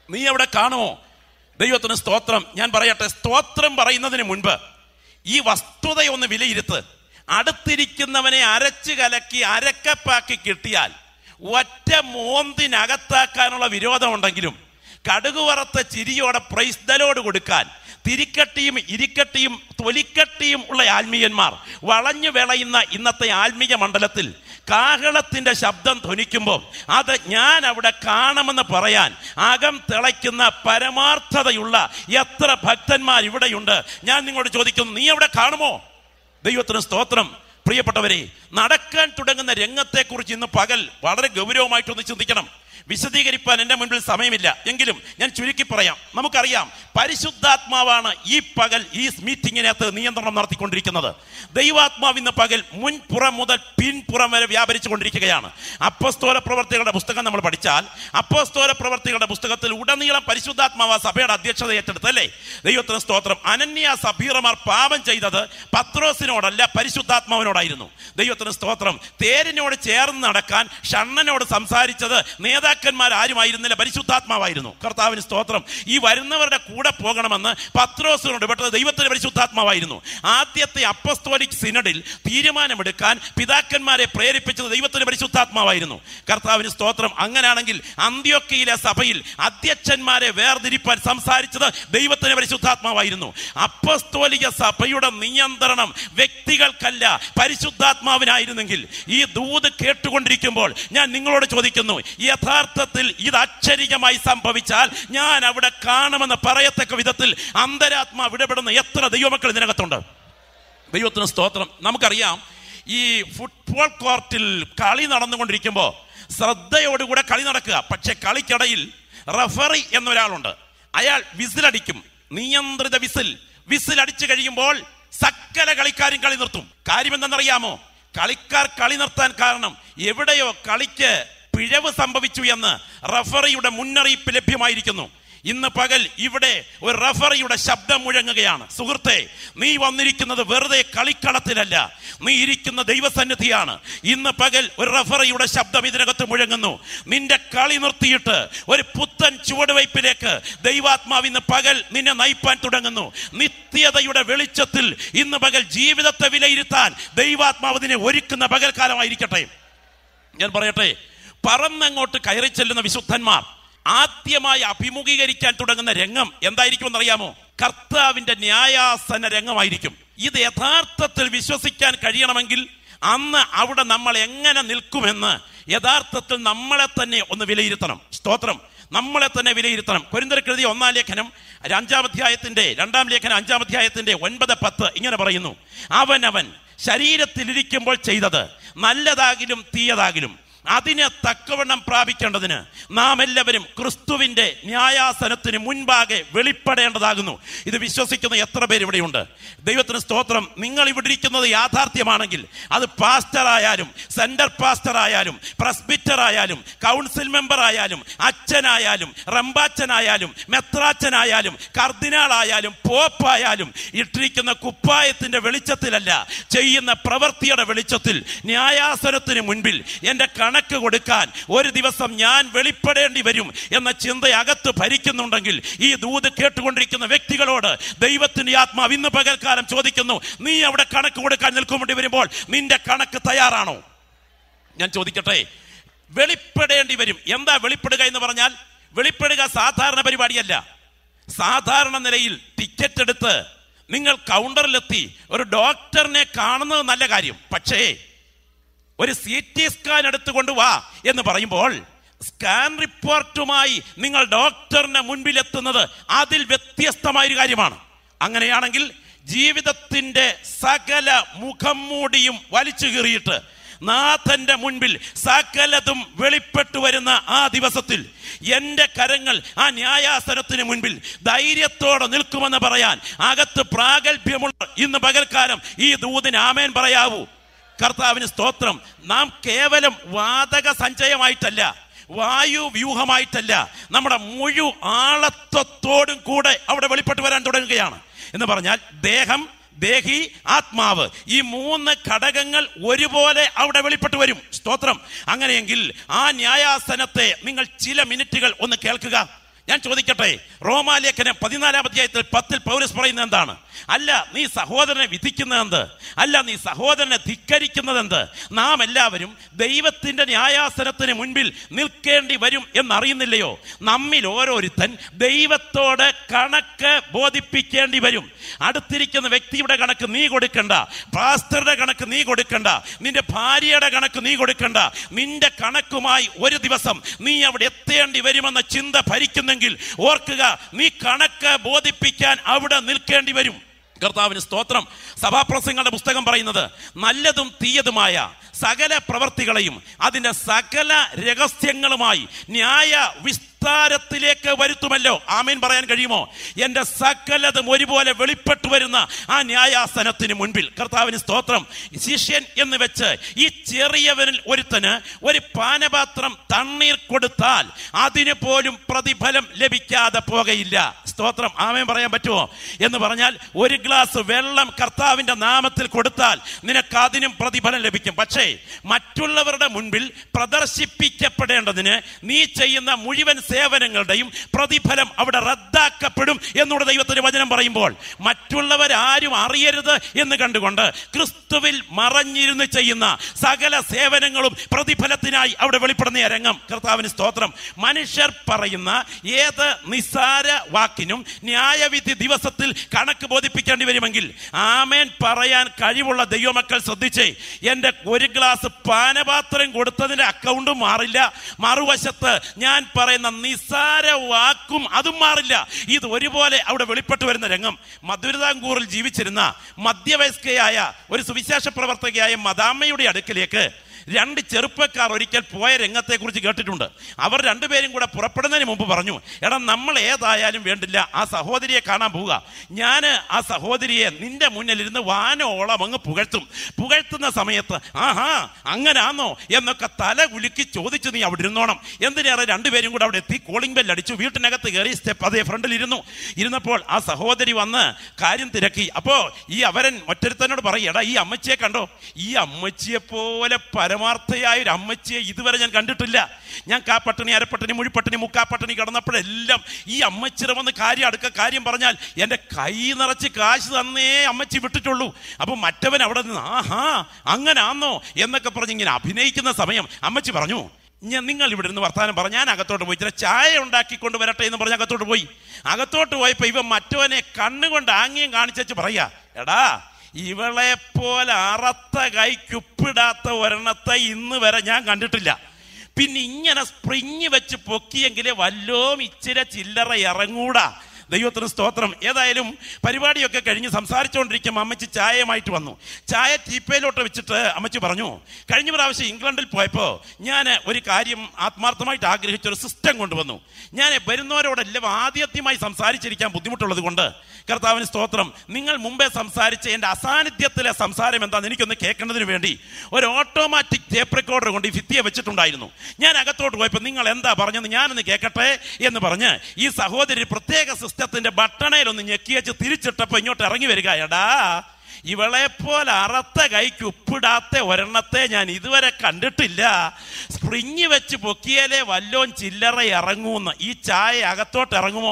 നീ അവിടെ കാണുമോ ദൈവത്തിന് സ്തോത്രം ഞാൻ പറയട്ടെ സ്തോത്രം പറയുന്നതിന് മുൻപ് ഈ വസ്തുതയൊന്ന് വിലയിരുത്ത് അടുത്തിരിക്കുന്നവനെ അരച്ച് കലക്കി അരക്കപ്പാക്കി കിട്ടിയാൽ ഒറ്റ മോന്തിനകത്താക്കാനുള്ള വിരോധമുണ്ടെങ്കിലും കടുക് വറുത്ത ചിരിയോടെ പ്രൈസ്തലോട് കൊടുക്കാൻ തിരിക്കട്ടിയും ഇരിക്കട്ടിയും തൊലിക്കട്ടിയും ഉള്ള ആത്മീയന്മാർ വളഞ്ഞു വിളയുന്ന ഇന്നത്തെ ആത്മീയ മണ്ഡലത്തിൽ കാഹളത്തിന്റെ ശബ്ദം ധ്വനിക്കുമ്പോൾ അത് ഞാൻ അവിടെ കാണുമെന്ന് പറയാൻ അകം തിളയ്ക്കുന്ന പരമാർത്ഥതയുള്ള എത്ര ഭക്തന്മാർ ഇവിടെയുണ്ട് ഞാൻ നിങ്ങളോട് ചോദിക്കുന്നു നീ അവിടെ കാണുമോ ദൈവത്തിന് സ്തോത്രം പ്രിയപ്പെട്ടവരെ നടക്കാൻ തുടങ്ങുന്ന രംഗത്തെക്കുറിച്ച് ഇന്ന് പകൽ വളരെ ഗൗരവമായിട്ടൊന്ന് ചിന്തിക്കണം വിശദീകരിക്കാൻ എൻ്റെ മുൻപിൽ സമയമില്ല എങ്കിലും ഞാൻ ചുരുക്കി പറയാം നമുക്കറിയാം പരിശുദ്ധാത്മാവാണ് ഈ പകൽ ഈ മീറ്റിങ്ങിനകത്ത് നിയന്ത്രണം നടത്തിക്കൊണ്ടിരിക്കുന്നത് ദൈവാത്മാവ് ഇന്ന് പകൽ മുൻപുറം മുതൽ പിൻപുറം വരെ വ്യാപരിച്ചു കൊണ്ടിരിക്കുകയാണ് അപ്പസ്തോല പ്രവർത്തികളുടെ പുസ്തകം നമ്മൾ പഠിച്ചാൽ അപ്പസ്തോല പ്രവർത്തികളുടെ പുസ്തകത്തിൽ ഉടനീളം പരിശുദ്ധാത്മാവ് സഭയുടെ അധ്യക്ഷത ഏറ്റെടുത്തല്ലേ ദൈവത്തിന് സ്തോത്രം അനന്യ സഭീറമാർ പാപം ചെയ്തത് പത്രോസിനോടല്ല പരിശുദ്ധാത്മാവിനോടായിരുന്നു ദൈവത്തിന് സ്തോത്രം തേരിനോട് ചേർന്ന് നടക്കാൻ ഷണ്ണനോട് സംസാരിച്ചത് നേതാക്കന്മാർ ആരുമായിരുന്നില്ല പരിശുദ്ധാത്മാവായിരുന്നു കർത്താവിന് സ്തോത്രം ഈ വരുന്നവരുടെ കൂടെ പോകണമെന്ന് പത്രോസിനോട് പെട്ടത് ദൈവത്തിന്റെ പരിശുദ്ധാത്മാവായിരുന്നു ആദ്യത്തെ അപ്പസ്തോലിക് സിനഡിൽ തീരുമാനമെടുക്കാൻ പിതാക്കന്മാരെ പ്രേരിപ്പിച്ചത് ദൈവത്തിന്റെ പരിശുദ്ധാത്മാവായിരുന്നു കർത്താവിന് സ്തോത്രം അങ്ങനെയാണെങ്കിൽ അന്ത്യോക്കയിലെ സഭയിൽ അധ്യക്ഷന്മാരെ വേർതിരിപ്പാൻ സംസാരിച്ചത് ദൈവത്തിന്റെ പരിശുദ്ധാത്മാവായിരുന്നു അപ്പസ്തോലിക സഭയുടെ നിയന്ത്രണം വ്യക്തികൾക്കല്ല പരിശുദ്ധാത്മാവിനായിരുന്നെങ്കിൽ ഈ ദൂത് കേട്ടുകൊണ്ടിരിക്കുമ്പോൾ ഞാൻ നിങ്ങളോട് ചോദിക്കുന്നു യഥാർത്ഥത്തിൽ ഇത് അക്ഷരികമായി സംഭവിച്ചാൽ ഞാൻ അവിടെ കാണുമെന്ന് പറയത്തക്ക വിധത്തിൽ അന്തരാത്മാവ് ഇടപെടുന്ന എത്ര ദൈവമക്കൾ ഇതിനകത്തുണ്ട് ദൈവത്തിന് സ്തോത്രം നമുക്കറിയാം ഈ ഫുട്ബോൾ കോർട്ടിൽ കളി നടന്നുകൊണ്ടിരിക്കുമ്പോൾ ശ്രദ്ധയോടുകൂടെ കളി നടക്കുക പക്ഷെ കളിക്കിടയിൽ റഫറി എന്നൊരാളുണ്ട് അയാൾ വിസിലടിക്കും നിയന്ത്രിത വിസിൽ വിസിൽ അടിച്ചു കഴിയുമ്പോൾ സകല കളിക്കാരും കളി നിർത്തും കാര്യം എന്തെന്നറിയാമോ കളിക്കാർ കളി നിർത്താൻ കാരണം എവിടെയോ കളിക്ക് പിഴവ് സംഭവിച്ചു എന്ന് റഫറിയുടെ മുന്നറിയിപ്പ് ലഭ്യമായിരിക്കുന്നു ഇന്ന് പകൽ ഇവിടെ ഒരു റഫറിയുടെ ശബ്ദം മുഴങ്ങുകയാണ് സുഹൃത്തെ നീ വന്നിരിക്കുന്നത് വെറുതെ കളിക്കളത്തിലല്ല നീ ഇരിക്കുന്ന ദൈവസന്നിധിയാണ് ഇന്ന് പകൽ ഒരു റഫറിയുടെ ശബ്ദം ഇതിനകത്ത് മുഴങ്ങുന്നു നിന്റെ കളി നിർത്തിയിട്ട് ഒരു പുത്തൻ ചുവടുവയ്പ്പിലേക്ക് ദൈവാത്മാവ് ഇന്ന് പകൽ നിന്നെ നയിപ്പാൻ തുടങ്ങുന്നു നിത്യതയുടെ വെളിച്ചത്തിൽ ഇന്ന് പകൽ ജീവിതത്തെ വിലയിരുത്താൻ ദൈവാത്മാവ് നിന്നെ ഒരുക്കുന്ന പകൽക്കാലമായിരിക്കട്ടെ ഞാൻ പറയട്ടെ പറന്നങ്ങോട്ട് കയറി ചെല്ലുന്ന വിശുദ്ധന്മാർ ആദ്യമായി അഭിമുഖീകരിക്കാൻ തുടങ്ങുന്ന രംഗം എന്തായിരിക്കും അറിയാമോ കർത്താവിന്റെ ന്യായാസന രംഗമായിരിക്കും ഇത് യഥാർത്ഥത്തിൽ വിശ്വസിക്കാൻ കഴിയണമെങ്കിൽ അന്ന് അവിടെ നമ്മൾ എങ്ങനെ നിൽക്കുമെന്ന് യഥാർത്ഥത്തിൽ നമ്മളെ തന്നെ ഒന്ന് വിലയിരുത്തണം സ്തോത്രം നമ്മളെ തന്നെ വിലയിരുത്തണം കൊരിന്തരക്കെഴുതിയ ഒന്നാം ലേഖനം അഞ്ചാം അധ്യായത്തിന്റെ രണ്ടാം ലേഖനം അഞ്ചാം അധ്യായത്തിന്റെ ഒൻപത് പത്ത് ഇങ്ങനെ പറയുന്നു അവനവൻ ശരീരത്തിലിരിക്കുമ്പോൾ ചെയ്തത് നല്ലതാകിലും തീയതാകിലും അതിനെ തക്കവണ്ണം പ്രാപിക്കേണ്ടതിന് നാം എല്ലാവരും ക്രിസ്തുവിന്റെ ന്യായാസനത്തിന് മുൻപാകെ വെളിപ്പെടേണ്ടതാകുന്നു ഇത് വിശ്വസിക്കുന്ന എത്ര പേര് ഇവിടെയുണ്ട് ദൈവത്തിന് സ്തോത്രം നിങ്ങൾ ഇവിടെ ഇരിക്കുന്നത് യാഥാർത്ഥ്യമാണെങ്കിൽ അത് പാസ്റ്റർ ആയാലും സെന്റർ പാസ്റ്റർ ആയാലും പ്രസ്ബിറ്റർ ആയാലും കൗൺസിൽ മെമ്പർ ആയാലും അച്ഛനായാലും റമ്പാച്ചനായാലും മെത്രാച്ചനായാലും കർദിനാൾ ആയാലും പോപ്പായാലും ഇട്ടിരിക്കുന്ന കുപ്പായത്തിന്റെ വെളിച്ചത്തിലല്ല ചെയ്യുന്ന പ്രവൃത്തിയുടെ വെളിച്ചത്തിൽ ന്യായാസനത്തിന് മുൻപിൽ എന്റെ കണക്ക് കൊടുക്കാൻ ഒരു ദിവസം ഞാൻ വെളിപ്പെടേണ്ടി വരും എന്ന ചിന്ത അകത്ത് ഭരിക്കുന്നുണ്ടെങ്കിൽ ഈ ദൂത് കേട്ടുകൊണ്ടിരിക്കുന്ന വ്യക്തികളോട് ദൈവത്തിന്റെ ആത്മാവ് ഇന്ന് പകൽക്കാലം ചോദിക്കുന്നു നീ അവിടെ കണക്ക് കൊടുക്കാൻ നിൽക്കുമ്പോൾ വരുമ്പോൾ നിന്റെ കണക്ക് തയ്യാറാണോ ഞാൻ ചോദിക്കട്ടെ വെളിപ്പെടേണ്ടി വരും എന്താ വെളിപ്പെടുക എന്ന് പറഞ്ഞാൽ വെളിപ്പെടുക സാധാരണ പരിപാടിയല്ല സാധാരണ നിലയിൽ ടിക്കറ്റ് എടുത്ത് നിങ്ങൾ കൗണ്ടറിലെത്തി ഒരു ഡോക്ടറിനെ കാണുന്നത് നല്ല കാര്യം പക്ഷേ ഒരു സി ടി സ്കാൻ എടുത്തുകൊണ്ട് വാ എന്ന് പറയുമ്പോൾ സ്കാൻ റിപ്പോർട്ടുമായി നിങ്ങൾ ഡോക്ടറിന്റെ മുൻപിൽ എത്തുന്നത് അതിൽ വ്യത്യസ്തമായൊരു കാര്യമാണ് അങ്ങനെയാണെങ്കിൽ ജീവിതത്തിന്റെ സകല മുഖം മൂടിയും വലിച്ചു കീറിയിട്ട് നാഥന്റെ മുൻപിൽ സകലതും വെളിപ്പെട്ടു വരുന്ന ആ ദിവസത്തിൽ എന്റെ കരങ്ങൾ ആ ന്യായാസനത്തിന് മുൻപിൽ ധൈര്യത്തോടെ നിൽക്കുമെന്ന് പറയാൻ അകത്ത് പ്രാഗൽഭ്യമുള്ള ഇന്ന് പകൽക്കാലം ഈ ദൂതിന് ആമേൻ പറയാവൂ കർത്താവിന് സ്തോത്രം നാം കേവലം വാതക സഞ്ചയമായിട്ടല്ല വായു വ്യൂഹമായിട്ടല്ല നമ്മുടെ മുഴു ആളത്വത്തോടും കൂടെ അവിടെ വെളിപ്പെട്ട് വരാൻ തുടങ്ങുകയാണ് എന്ന് പറഞ്ഞാൽ ദേഹം ദേഹി ആത്മാവ് ഈ മൂന്ന് ഘടകങ്ങൾ ഒരുപോലെ അവിടെ വെളിപ്പെട്ട് വരും സ്തോത്രം അങ്ങനെയെങ്കിൽ ആ ന്യായാസനത്തെ നിങ്ങൾ ചില മിനിറ്റുകൾ ഒന്ന് കേൾക്കുക ഞാൻ ചോദിക്കട്ടെ റോമാലേഖനം പതിനാലാം അധ്യായത്തിൽ പത്തിൽ പൗരസ് പറയുന്നത് എന്താണ് അല്ല നീ സഹോദരനെ വിധിക്കുന്നത് എന്ത് അല്ല നീ സഹോദരനെ ധിക്കരിക്കുന്നത് എന്ത് നാം എല്ലാവരും ദൈവത്തിന്റെ ന്യായാസനത്തിന് മുൻപിൽ നിൽക്കേണ്ടി വരും എന്നറിയുന്നില്ലയോ നമ്മിൽ ഓരോരുത്തൻ ദൈവത്തോട് കണക്ക് ബോധിപ്പിക്കേണ്ടി വരും അടുത്തിരിക്കുന്ന വ്യക്തിയുടെ കണക്ക് നീ കൊടുക്കണ്ട പാസ്റ്ററുടെ കണക്ക് നീ കൊടുക്കണ്ട നിന്റെ ഭാര്യയുടെ കണക്ക് നീ കൊടുക്കണ്ട നിന്റെ കണക്കുമായി ഒരു ദിവസം നീ അവിടെ എത്തേണ്ടി വരുമെന്ന ചിന്ത ഭരിക്കുന്നെങ്കിൽ ഓർക്കുക നീ കണക്ക് ബോധിപ്പിക്കാൻ അവിടെ നിൽക്കേണ്ടി വരും കർത്താവിന് സ്തോത്രം സഭാപ്രസംഗങ്ങളുടെ പുസ്തകം പറയുന്നത് നല്ലതും തീയതുമായ സകല പ്രവർത്തികളെയും അതിന്റെ സകല രഹസ്യങ്ങളുമായി ന്യായ വിസ്താരത്തിലേക്ക് വരുത്തുമല്ലോ ആമീൻ പറയാൻ കഴിയുമോ എന്റെ സകലതും ഒരുപോലെ വെളിപ്പെട്ടു വരുന്ന ആ ന്യായാസനത്തിന് മുൻപിൽ കർത്താവിന് സ്തോത്രം ശിഷ്യൻ എന്ന് വെച്ച് ഈ ചെറിയവനിൽ ഒരുത്തന് ഒരു പാനപാത്രം തണ്ണീർ കൊടുത്താൽ അതിന് പോലും പ്രതിഫലം ലഭിക്കാതെ പോകയില്ല സ്തോത്രം ആമേൻ പറയാൻ പറ്റുമോ എന്ന് പറഞ്ഞാൽ ഒരു ഗ്ലാസ് വെള്ളം കർത്താവിന്റെ നാമത്തിൽ കൊടുത്താൽ നിനക്ക് അതിനും പ്രതിഫലം ലഭിക്കും പക്ഷേ മറ്റുള്ളവരുടെ മുൻപിൽ പ്രദർശിപ്പിക്കപ്പെടേണ്ടതിന് നീ ചെയ്യുന്ന മുഴുവൻ സേവനങ്ങളുടെയും പ്രതിഫലം അവിടെ റദ്ദാക്കപ്പെടും എന്നുള്ള ദൈവത്തിന്റെ വചനം പറയുമ്പോൾ മറ്റുള്ളവരാരും അറിയരുത് എന്ന് കണ്ടുകൊണ്ട് ക്രിസ്തുവിൽ മറഞ്ഞിരുന്ന് ചെയ്യുന്ന സകല സേവനങ്ങളും പ്രതിഫലത്തിനായി അവിടെ വെളിപ്പെടുന്ന ഈ രംഗം കർത്താവിന് സ്തോത്രം മനുഷ്യർ പറയുന്ന ഏത് നിസ്സാര വാക്കിനും ന്യായവിധി ദിവസത്തിൽ കണക്ക് ബോധിപ്പിക്കേണ്ടി വരുമെങ്കിൽ ആമേൻ പറയാൻ കഴിവുള്ള ദൈവമക്കൾ ശ്രദ്ധിച്ചേ എന്റെ ഒരു ഗ്ലാസ് പാനപാത്രം കൊടുത്തതിന്റെ അക്കൗണ്ടും മാറില്ല മറുവശത്ത് ഞാൻ പറയുന്ന നിസ്സാര വാക്കും അതും മാറില്ല ഇത് ഒരുപോലെ അവിടെ വെളിപ്പെട്ടു വരുന്ന രംഗം മധുരിതാംകൂറിൽ ജീവിച്ചിരുന്ന മധ്യവയസ്കയായ ഒരു സുവിശേഷ പ്രവർത്തകയായ മദാമ്മയുടെ അടുക്കിലേക്ക് രണ്ട് ചെറുപ്പക്കാർ ഒരിക്കൽ പോയ രംഗത്തെ കുറിച്ച് കേട്ടിട്ടുണ്ട് അവർ രണ്ടുപേരും കൂടെ പുറപ്പെടുന്നതിന് മുമ്പ് പറഞ്ഞു എടാ നമ്മൾ ഏതായാലും വേണ്ടില്ല ആ സഹോദരിയെ കാണാൻ പോവുക ഞാൻ ആ സഹോദരിയെ നിന്റെ മുന്നിൽ ഇരുന്ന് വാനോളം അങ്ങ് പുകഴ്ത്തും പുകഴ്ത്തുന്ന സമയത്ത് ആഹാ അങ്ങനാന്നോ എന്നൊക്കെ തല കുലുക്കി ചോദിച്ചു നീ അവിടെ ഇരുന്നോണം എന്തിനേറെ രണ്ടുപേരും കൂടെ അവിടെ എത്തി കോളിംഗ് ബെൽ അടിച്ചു വീട്ടിനകത്ത് കയറി സ്റ്റെപ്പ് അതേ ഫ്രണ്ടിൽ ഇരുന്നു ഇരുന്നപ്പോൾ ആ സഹോദരി വന്ന് കാര്യം തിരക്കി അപ്പോ ഈ അവരൻ മറ്റൊരുത്തനോട് പറയും എടാ ഈ അമ്മച്ചിയെ കണ്ടോ ഈ അമ്മച്ചിയെ പോലെ പരമാർത്ഥയായ ഒരു അമ്മച്ചിയെ ഇതുവരെ ഞാൻ കണ്ടിട്ടില്ല ഞാൻ കാപ്പട്ടണി അരപ്പട്ടണി മുഴിപ്പട്ടണി മുക്കാപ്പട്ടണി കിടന്നപ്പോഴെല്ലാം ഈ അമ്മച്ചിയുടെ വന്ന് കാര്യം അടുക്ക കാര്യം പറഞ്ഞാൽ എൻ്റെ കൈ നിറച്ച് കാശ് തന്നേ അമ്മച്ചി വിട്ടിട്ടുള്ളൂ അപ്പൊ മറ്റവൻ അവിടെ നിന്ന് ആഹാ അങ്ങനാന്നോ എന്നൊക്കെ പറഞ്ഞ് ഇങ്ങനെ അഭിനയിക്കുന്ന സമയം അമ്മച്ചി പറഞ്ഞു ഞാൻ നിങ്ങൾ ഇവിടെ നിന്ന് വർത്താനം പറഞ്ഞ ഞാൻ അകത്തോട്ട് പോയി ചില ചായ ഉണ്ടാക്കിക്കൊണ്ട് വരട്ടെ എന്ന് പറഞ്ഞ് അകത്തോട്ട് പോയി അകത്തോട്ട് പോയപ്പോ ഇവ മറ്റവനെ കണ്ണുകൊണ്ട് ആംഗ്യം കാണിച്ചു പറയാ എടാ ഇവളെ പോലെ അറത്ത കൈക്കുപ്പിടാത്ത ഒരെണ്ണത്തെ ഇന്ന് വരെ ഞാൻ കണ്ടിട്ടില്ല പിന്നെ ഇങ്ങനെ സ്പ്രിങ് വെച്ച് പൊക്കിയെങ്കിലേ വല്ലോം ഇച്ചിരി ചില്ലറ ഇറങ്ങൂടാ ദൈവത്തിന് സ്തോത്രം ഏതായാലും പരിപാടിയൊക്കെ കഴിഞ്ഞ് സംസാരിച്ചുകൊണ്ടിരിക്കുമ്പോൾ അമ്മച്ചി ചായയുമായിട്ട് വന്നു ചായ ടീപ്പയിലോട്ട് വെച്ചിട്ട് അമ്മച്ചി പറഞ്ഞു കഴിഞ്ഞ പ്രാവശ്യം ഇംഗ്ലണ്ടിൽ പോയപ്പോൾ ഞാൻ ഒരു കാര്യം ആത്മാർത്ഥമായിട്ട് ആഗ്രഹിച്ച ഒരു സിസ്റ്റം കൊണ്ടുവന്നു ഞാൻ വരുന്നവരോടെല്ലാം ആദ്യത്യമായി സംസാരിച്ചിരിക്കാൻ ബുദ്ധിമുട്ടുള്ളത് കൊണ്ട് കർത്താവിന് സ്തോത്രം നിങ്ങൾ മുമ്പേ സംസാരിച്ച എൻ്റെ അസാന്നിധ്യത്തിലെ സംസാരം എന്താണെന്ന് എനിക്കൊന്ന് കേൾക്കുന്നതിന് വേണ്ടി ഒരു ഓട്ടോമാറ്റിക് ടേപ്പ് റെക്കോർഡർ കൊണ്ട് ഈ ഭിത്തിയെ വെച്ചിട്ടുണ്ടായിരുന്നു ഞാൻ അകത്തോട്ട് പോയപ്പോൾ നിങ്ങൾ എന്താ പറഞ്ഞത് ഞാനൊന്ന് കേൾക്കട്ടെ എന്ന് പറഞ്ഞ് ഈ സഹോദരി പ്രത്യേക സിസ്റ്റത്തിന്റെ ബട്ടണയിലൊന്ന് ഞെക്കി വെച്ച് തിരിച്ചിട്ടപ്പോൾ ഇങ്ങോട്ട് ഇറങ്ങി വരിക എടാ ഇവളെ പോലെ അറത്ത കൈക്ക് ഉപ്പിടാത്ത ഒരെണ്ണത്തെ ഞാൻ ഇതുവരെ കണ്ടിട്ടില്ല സ്പ്രിങ് വെച്ച് പൊക്കിയാലേ വല്ലോം ചില്ലറ ഇറങ്ങൂന്ന് ഈ ചായ അകത്തോട്ട് ഇറങ്ങുമോ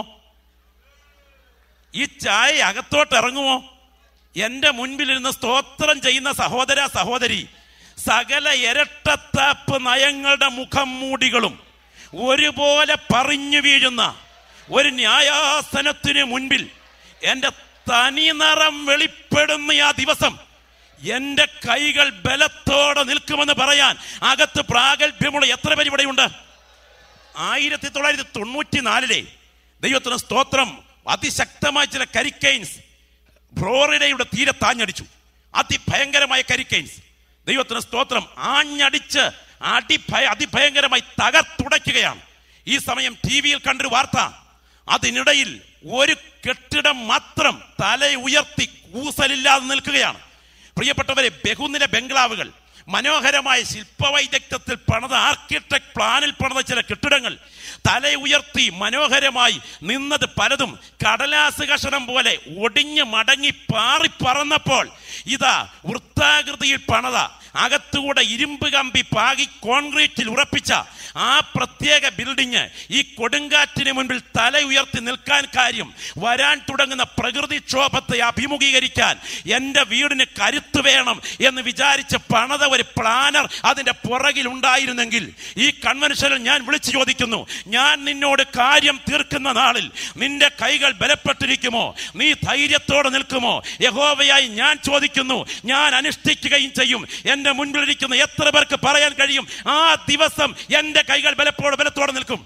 ഈ ചായ അകത്തോട്ട് ഇറങ്ങുമോ എന്റെ മുൻപിലിരുന്ന് സ്തോത്രം ചെയ്യുന്ന സഹോദര സഹോദരി സകല ഇരട്ടത്താപ്പ് നയങ്ങളുടെ മുഖം മൂടികളും ഒരുപോലെ പറഞ്ഞു വീഴുന്ന ഒരു ന്യായാസനത്തിന് മുൻപിൽ എന്റെ തനിനിറം വെളിപ്പെടുന്ന ആ ദിവസം എന്റെ കൈകൾ ബലത്തോടെ നിൽക്കുമെന്ന് പറയാൻ അകത്ത് പ്രാഗൽഭ്യമുള്ള എത്ര പേര് ഇവിടെയുണ്ട് ആയിരത്തി തൊള്ളായിരത്തി തൊണ്ണൂറ്റി നാലിലെ ദൈവത്തിന് സ്തോത്രം അതിശക്തമായ ചില കരിക്കൈൻസ് ഫ്ലോറിഡയുടെ തീരെ താഞ്ഞടിച്ചു അതിഭയങ്കരമായ കരിക്കൈൻസ് ദൈവത്തിന് സ്തോത്രം ആഞ്ഞടിച്ച് അടിഭയ അതിഭയങ്കരമായി തകർത്തുടയ്ക്കുകയാണ് ഈ സമയം ടി വിയിൽ കണ്ടൊരു വാർത്ത അതിനിടയിൽ ഒരു കെട്ടിടം മാത്രം തല ഉയർത്തി കൂസലില്ലാതെ നിൽക്കുകയാണ് പ്രിയപ്പെട്ടവരെ ബഹുനില ബംഗ്ലാവുകൾ മനോഹരമായ ശില്പവൈദഗ്ധ്യത്തിൽ പണിത ആർക്കിടെക്ട് പ്ലാനിൽ പണിത ചില കെട്ടിടങ്ങൾ തല ഉയർത്തി മനോഹരമായി നിന്നത് പലതും കടലാസ് കഷണം പോലെ ഒടിഞ്ഞ് മടങ്ങി പാറി പറന്നപ്പോൾ ഇതാ വൃത്താകൃതിയിൽ പണത അകത്തുകൂടെ ഇരുമ്പ് കമ്പി പാകി കോൺക്രീറ്റിൽ ഉറപ്പിച്ച ആ പ്രത്യേക ബിൽഡിങ് ഈ കൊടുങ്കാറ്റിന് മുൻപിൽ തല ഉയർത്തി നിൽക്കാൻ കാര്യം വരാൻ തുടങ്ങുന്ന പ്രകൃതിക്ഷോഭത്തെ അഭിമുഖീകരിക്കാൻ എൻ്റെ വീടിന് കരുത്ത് വേണം എന്ന് വിചാരിച്ച് പണത ഒരു പ്ലാനർ അതിൻ്റെ പുറകിൽ ഉണ്ടായിരുന്നെങ്കിൽ ഈ കൺവെൻഷനിൽ ഞാൻ വിളിച്ചു ചോദിക്കുന്നു ഞാൻ നിന്നോട് കാര്യം തീർക്കുന്ന നാളിൽ നിന്റെ കൈകൾ ബലപ്പെട്ടിരിക്കുമോ നീ ധൈര്യത്തോടെ നിൽക്കുമോ യഹോവയായി ഞാൻ ചോദിക്കുന്നു ഞാൻ അനുഷ്ഠിക്കുകയും ചെയ്യും എൻ്റെ മുൻപിലിരിക്കുന്ന എത്ര പേർക്ക് പറയാൻ കഴിയും ആ ദിവസം എൻ്റെ കൈകൾ ബലപ്പോടെ ബലത്തോടെ നിൽക്കും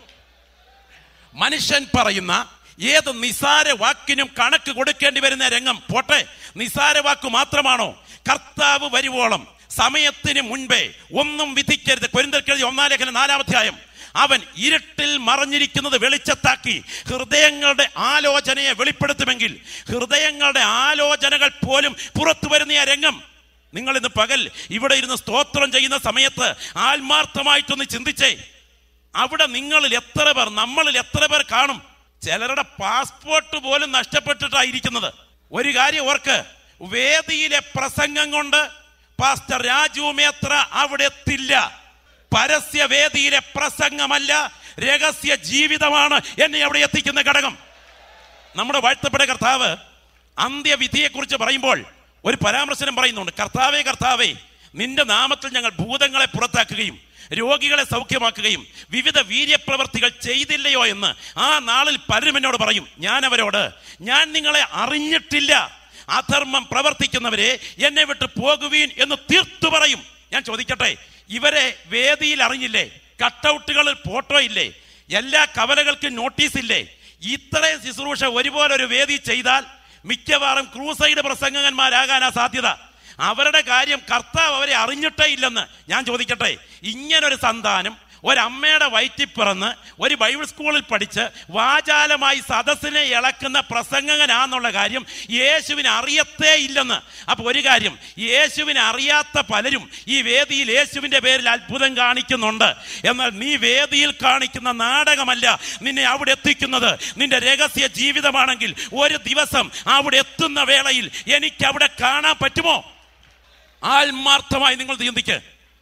മനുഷ്യൻ പറയുന്ന ഏത് നിസാര വാക്കിനും കണക്ക് കൊടുക്കേണ്ടി വരുന്ന രംഗം പോട്ടെ നിസാര വാക്ക് മാത്രമാണോ കർത്താവ് വരുവോളം സമയത്തിന് മുൻപേ ഒന്നും വിധിക്കരുത് കൊരിന്തർക്കെഴുതി ഒന്നാം ലേഖനം നാലാമധ്യായം അവൻ ഇരുട്ടിൽ മറഞ്ഞിരിക്കുന്നത് വെളിച്ചത്താക്കി ഹൃദയങ്ങളുടെ ആലോചനയെ വെളിപ്പെടുത്തുമെങ്കിൽ ഹൃദയങ്ങളുടെ ആലോചനകൾ പോലും പുറത്തു വരുന്ന ആ രംഗം നിങ്ങൾ ഇന്ന് പകൽ ഇവിടെ ഇരുന്ന് സ്തോത്രം ചെയ്യുന്ന സമയത്ത് ആത്മാർത്ഥമായിട്ടൊന്ന് ചിന്തിച്ചേ അവിടെ നിങ്ങളിൽ എത്ര പേർ നമ്മളിൽ എത്ര പേർ കാണും ചിലരുടെ പാസ്പോർട്ട് പോലും നഷ്ടപ്പെട്ടിട്ടായിരിക്കുന്നത് ഒരു കാര്യം ഓർക്ക് വേദിയിലെ പ്രസംഗം കൊണ്ട് പാസ്റ്റർ രാജു മേത്ര അവിടെ എത്തില്ല പരസ്യവേദിയിലെ പ്രസംഗമല്ല രഹസ്യ ജീവിതമാണ് എന്നെ അവിടെ എത്തിക്കുന്ന ഘടകം നമ്മുടെ വാഴ്ത്തപ്പെട്ട കർത്താവ് അന്ത്യവിധിയെക്കുറിച്ച് പറയുമ്പോൾ ഒരു പരാമർശനം പറയുന്നുണ്ട് കർത്താവേ കർത്താവേ നിന്റെ നാമത്തിൽ ഞങ്ങൾ ഭൂതങ്ങളെ പുറത്താക്കുകയും രോഗികളെ സൗഖ്യമാക്കുകയും വിവിധ വീര്യപ്രവർത്തികൾ ചെയ്തില്ലയോ എന്ന് ആ നാളിൽ പലരും എന്നോട് പറയും ഞാൻ അവരോട് ഞാൻ നിങ്ങളെ അറിഞ്ഞിട്ടില്ല അധർമ്മം പ്രവർത്തിക്കുന്നവരെ എന്നെ വിട്ട് പോകുവീൻ എന്ന് തീർത്തു പറയും ഞാൻ ചോദിക്കട്ടെ ഇവരെ വേദിയിൽ അറിഞ്ഞില്ലേ കട്ടൗട്ടുകളിൽ ഫോട്ടോ ഇല്ലേ എല്ലാ കവലകൾക്കും നോട്ടീസ് ഇല്ലേ ഇത്രയും ശുശ്രൂഷ ഒരുപോലെ ഒരു വേദി ചെയ്താൽ മിക്കവാറും ക്രൂസൈഡ് പ്രസംഗകന്മാരാകാനാ സാധ്യത അവരുടെ കാര്യം കർത്താവ് അവരെ അറിഞ്ഞിട്ടേ ഇല്ലെന്ന് ഞാൻ ചോദിക്കട്ടെ ഇങ്ങനൊരു സന്താനം ഒരമ്മയുടെ വയറ്റിൽ പിറന്ന് ഒരു ബൈബിൾ സ്കൂളിൽ പഠിച്ച് വാചാലമായി സദസ്സിനെ ഇളക്കുന്ന പ്രസംഗകനാന്നുള്ള കാര്യം യേശുവിന് അറിയത്തേ ഇല്ലെന്ന് അപ്പൊ ഒരു കാര്യം യേശുവിനെ അറിയാത്ത പലരും ഈ വേദിയിൽ യേശുവിന്റെ പേരിൽ അത്ഭുതം കാണിക്കുന്നുണ്ട് എന്നാൽ നീ വേദിയിൽ കാണിക്കുന്ന നാടകമല്ല നിന്നെ അവിടെ എത്തിക്കുന്നത് നിന്റെ രഹസ്യ ജീവിതമാണെങ്കിൽ ഒരു ദിവസം അവിടെ എത്തുന്ന വേളയിൽ എനിക്ക് അവിടെ കാണാൻ പറ്റുമോ ആത്മാർത്ഥമായി നിങ്ങൾ ചിന്തിക്ക്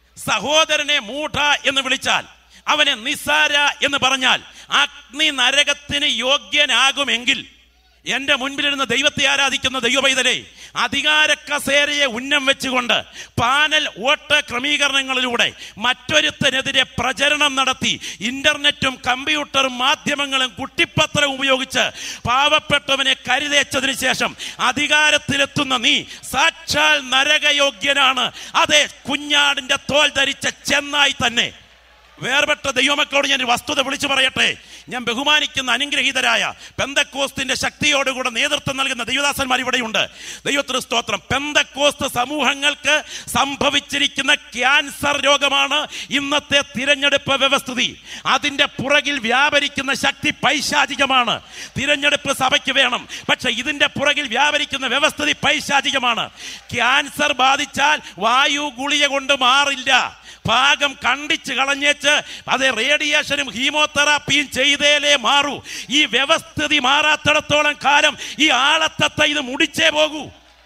സഹോദരനെ മൂഢ എന്ന് വിളിച്ചാൽ അവനെ നിസാര എന്ന് പറഞ്ഞാൽ അഗ്നി നരകത്തിന് യോഗ്യനാകുമെങ്കിൽ എന്റെ മുൻപിലിരുന്ന ദൈവത്തെ ആരാധിക്കുന്ന ദൈവപൈതലെ അധികാര കസേരയെ ഉന്നം വെച്ചുകൊണ്ട് പാനൽ വോട്ട് ക്രമീകരണങ്ങളിലൂടെ മറ്റൊരുത്തനെതിരെ പ്രചരണം നടത്തി ഇന്റർനെറ്റും കമ്പ്യൂട്ടറും മാധ്യമങ്ങളും കുട്ടിപ്പത്രവും ഉപയോഗിച്ച് പാവപ്പെട്ടവനെ കരുതേച്ചതിന് ശേഷം അധികാരത്തിലെത്തുന്ന നീ സാക്ഷാൽ നരകയോഗ്യനാണ് അതെ കുഞ്ഞാടിന്റെ തോൽ ധരിച്ച ചെന്നായി തന്നെ വേർപെട്ട ദൈവമക്കളോട് ഞാൻ ഒരു വസ്തുത വിളിച്ചു പറയട്ടെ ഞാൻ ബഹുമാനിക്കുന്ന അനുഗ്രഹീതരായ പെന്തക്കോസ്തിന്റെ ശക്തിയോടുകൂടെ നേതൃത്വം നൽകുന്ന ദൈവദാസന്മാർ ഇവിടെയുണ്ട് ദൈവത്തിന് സ്തോത്രം പെന്തക്കോസ്ത് സമൂഹങ്ങൾക്ക് സംഭവിച്ചിരിക്കുന്ന ക്യാൻസർ രോഗമാണ് ഇന്നത്തെ തിരഞ്ഞെടുപ്പ് വ്യവസ്ഥിതി അതിന്റെ പുറകിൽ വ്യാപരിക്കുന്ന ശക്തി പൈശാചികമാണ് തിരഞ്ഞെടുപ്പ് സഭയ്ക്ക് വേണം പക്ഷെ ഇതിന്റെ പുറകിൽ വ്യാപരിക്കുന്ന വ്യവസ്ഥിതി പൈശാചികമാണ് ക്യാൻസർ ബാധിച്ചാൽ വായു ഗുളിക കൊണ്ട് മാറില്ല ഭാഗം കണ്ടിച്ച് കളഞ്ഞേച്ച് അത് റേഡിയേഷനും ഹീമോതെറാപ്പിയും ചെയ്തേലേ മാറൂ ഈ വ്യവസ്ഥിതി മാറാത്തിടത്തോളം കാലം ഈ ആളത്തത്തെ ഇത് മുടിച്ചേ പോകൂ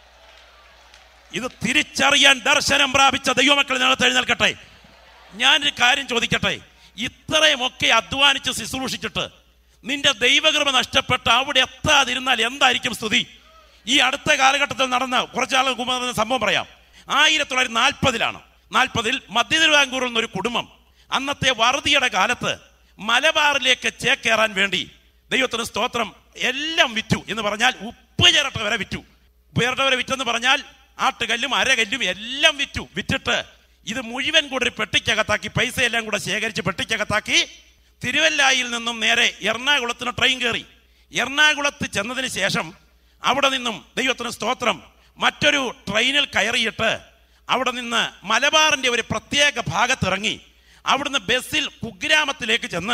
ഇത് തിരിച്ചറിയാൻ ദർശനം പ്രാപിച്ച ദൈവമക്കൾ നിലത്ത് എഴുന്നേൽക്കട്ടെ ഞാനൊരു കാര്യം ചോദിക്കട്ടെ ഇത്രയുമൊക്കെ അധ്വാനിച്ച് ശുശ്രൂഷിച്ചിട്ട് നിന്റെ ദൈവകൃപ നഷ്ടപ്പെട്ട് അവിടെ എത്താതിരുന്നാൽ എന്തായിരിക്കും സ്തുതി ഈ അടുത്ത കാലഘട്ടത്തിൽ നടന്ന കുറച്ചാൾ മുമ്പ് നടന്ന സംഭവം പറയാം ആയിരത്തി തൊള്ളായിരത്തി നാൽപ്പതിലാണ് നാൽപ്പതിൽ മധ്യ തിരുവാങ്കൂറിൽ നിന്നൊരു കുടുംബം അന്നത്തെ വറുതിയുടെ കാലത്ത് മലബാറിലേക്ക് ചേക്കേറാൻ വേണ്ടി ദൈവത്തിന് സ്തോത്രം എല്ലാം വിറ്റു എന്ന് പറഞ്ഞാൽ ഉപ്പ് ചിരട്ട വരെ വിറ്റു ഉപ്പ് ചിരട്ട വരെ വിറ്റെന്ന് പറഞ്ഞാൽ ആട്ടുകല്ലും അരകല്ലും എല്ലാം വിറ്റു വിറ്റിട്ട് ഇത് മുഴുവൻ കൂടെ ഒരു പെട്ടിക്കകത്താക്കി പൈസ എല്ലാം കൂടെ ശേഖരിച്ച് പെട്ടിക്കകത്താക്കി തിരുവല്ലായിൽ നിന്നും നേരെ എറണാകുളത്തിന് ട്രെയിൻ കയറി എറണാകുളത്ത് ചെന്നതിന് ശേഷം അവിടെ നിന്നും ദൈവത്തിന് സ്തോത്രം മറ്റൊരു ട്രെയിനിൽ കയറിയിട്ട് അവിടെ നിന്ന് മലബാറിന്റെ ഒരു പ്രത്യേക ഭാഗത്തിറങ്ങി അവിടുന്ന് ബസ്സിൽ കുഗ്രാമത്തിലേക്ക് ചെന്ന്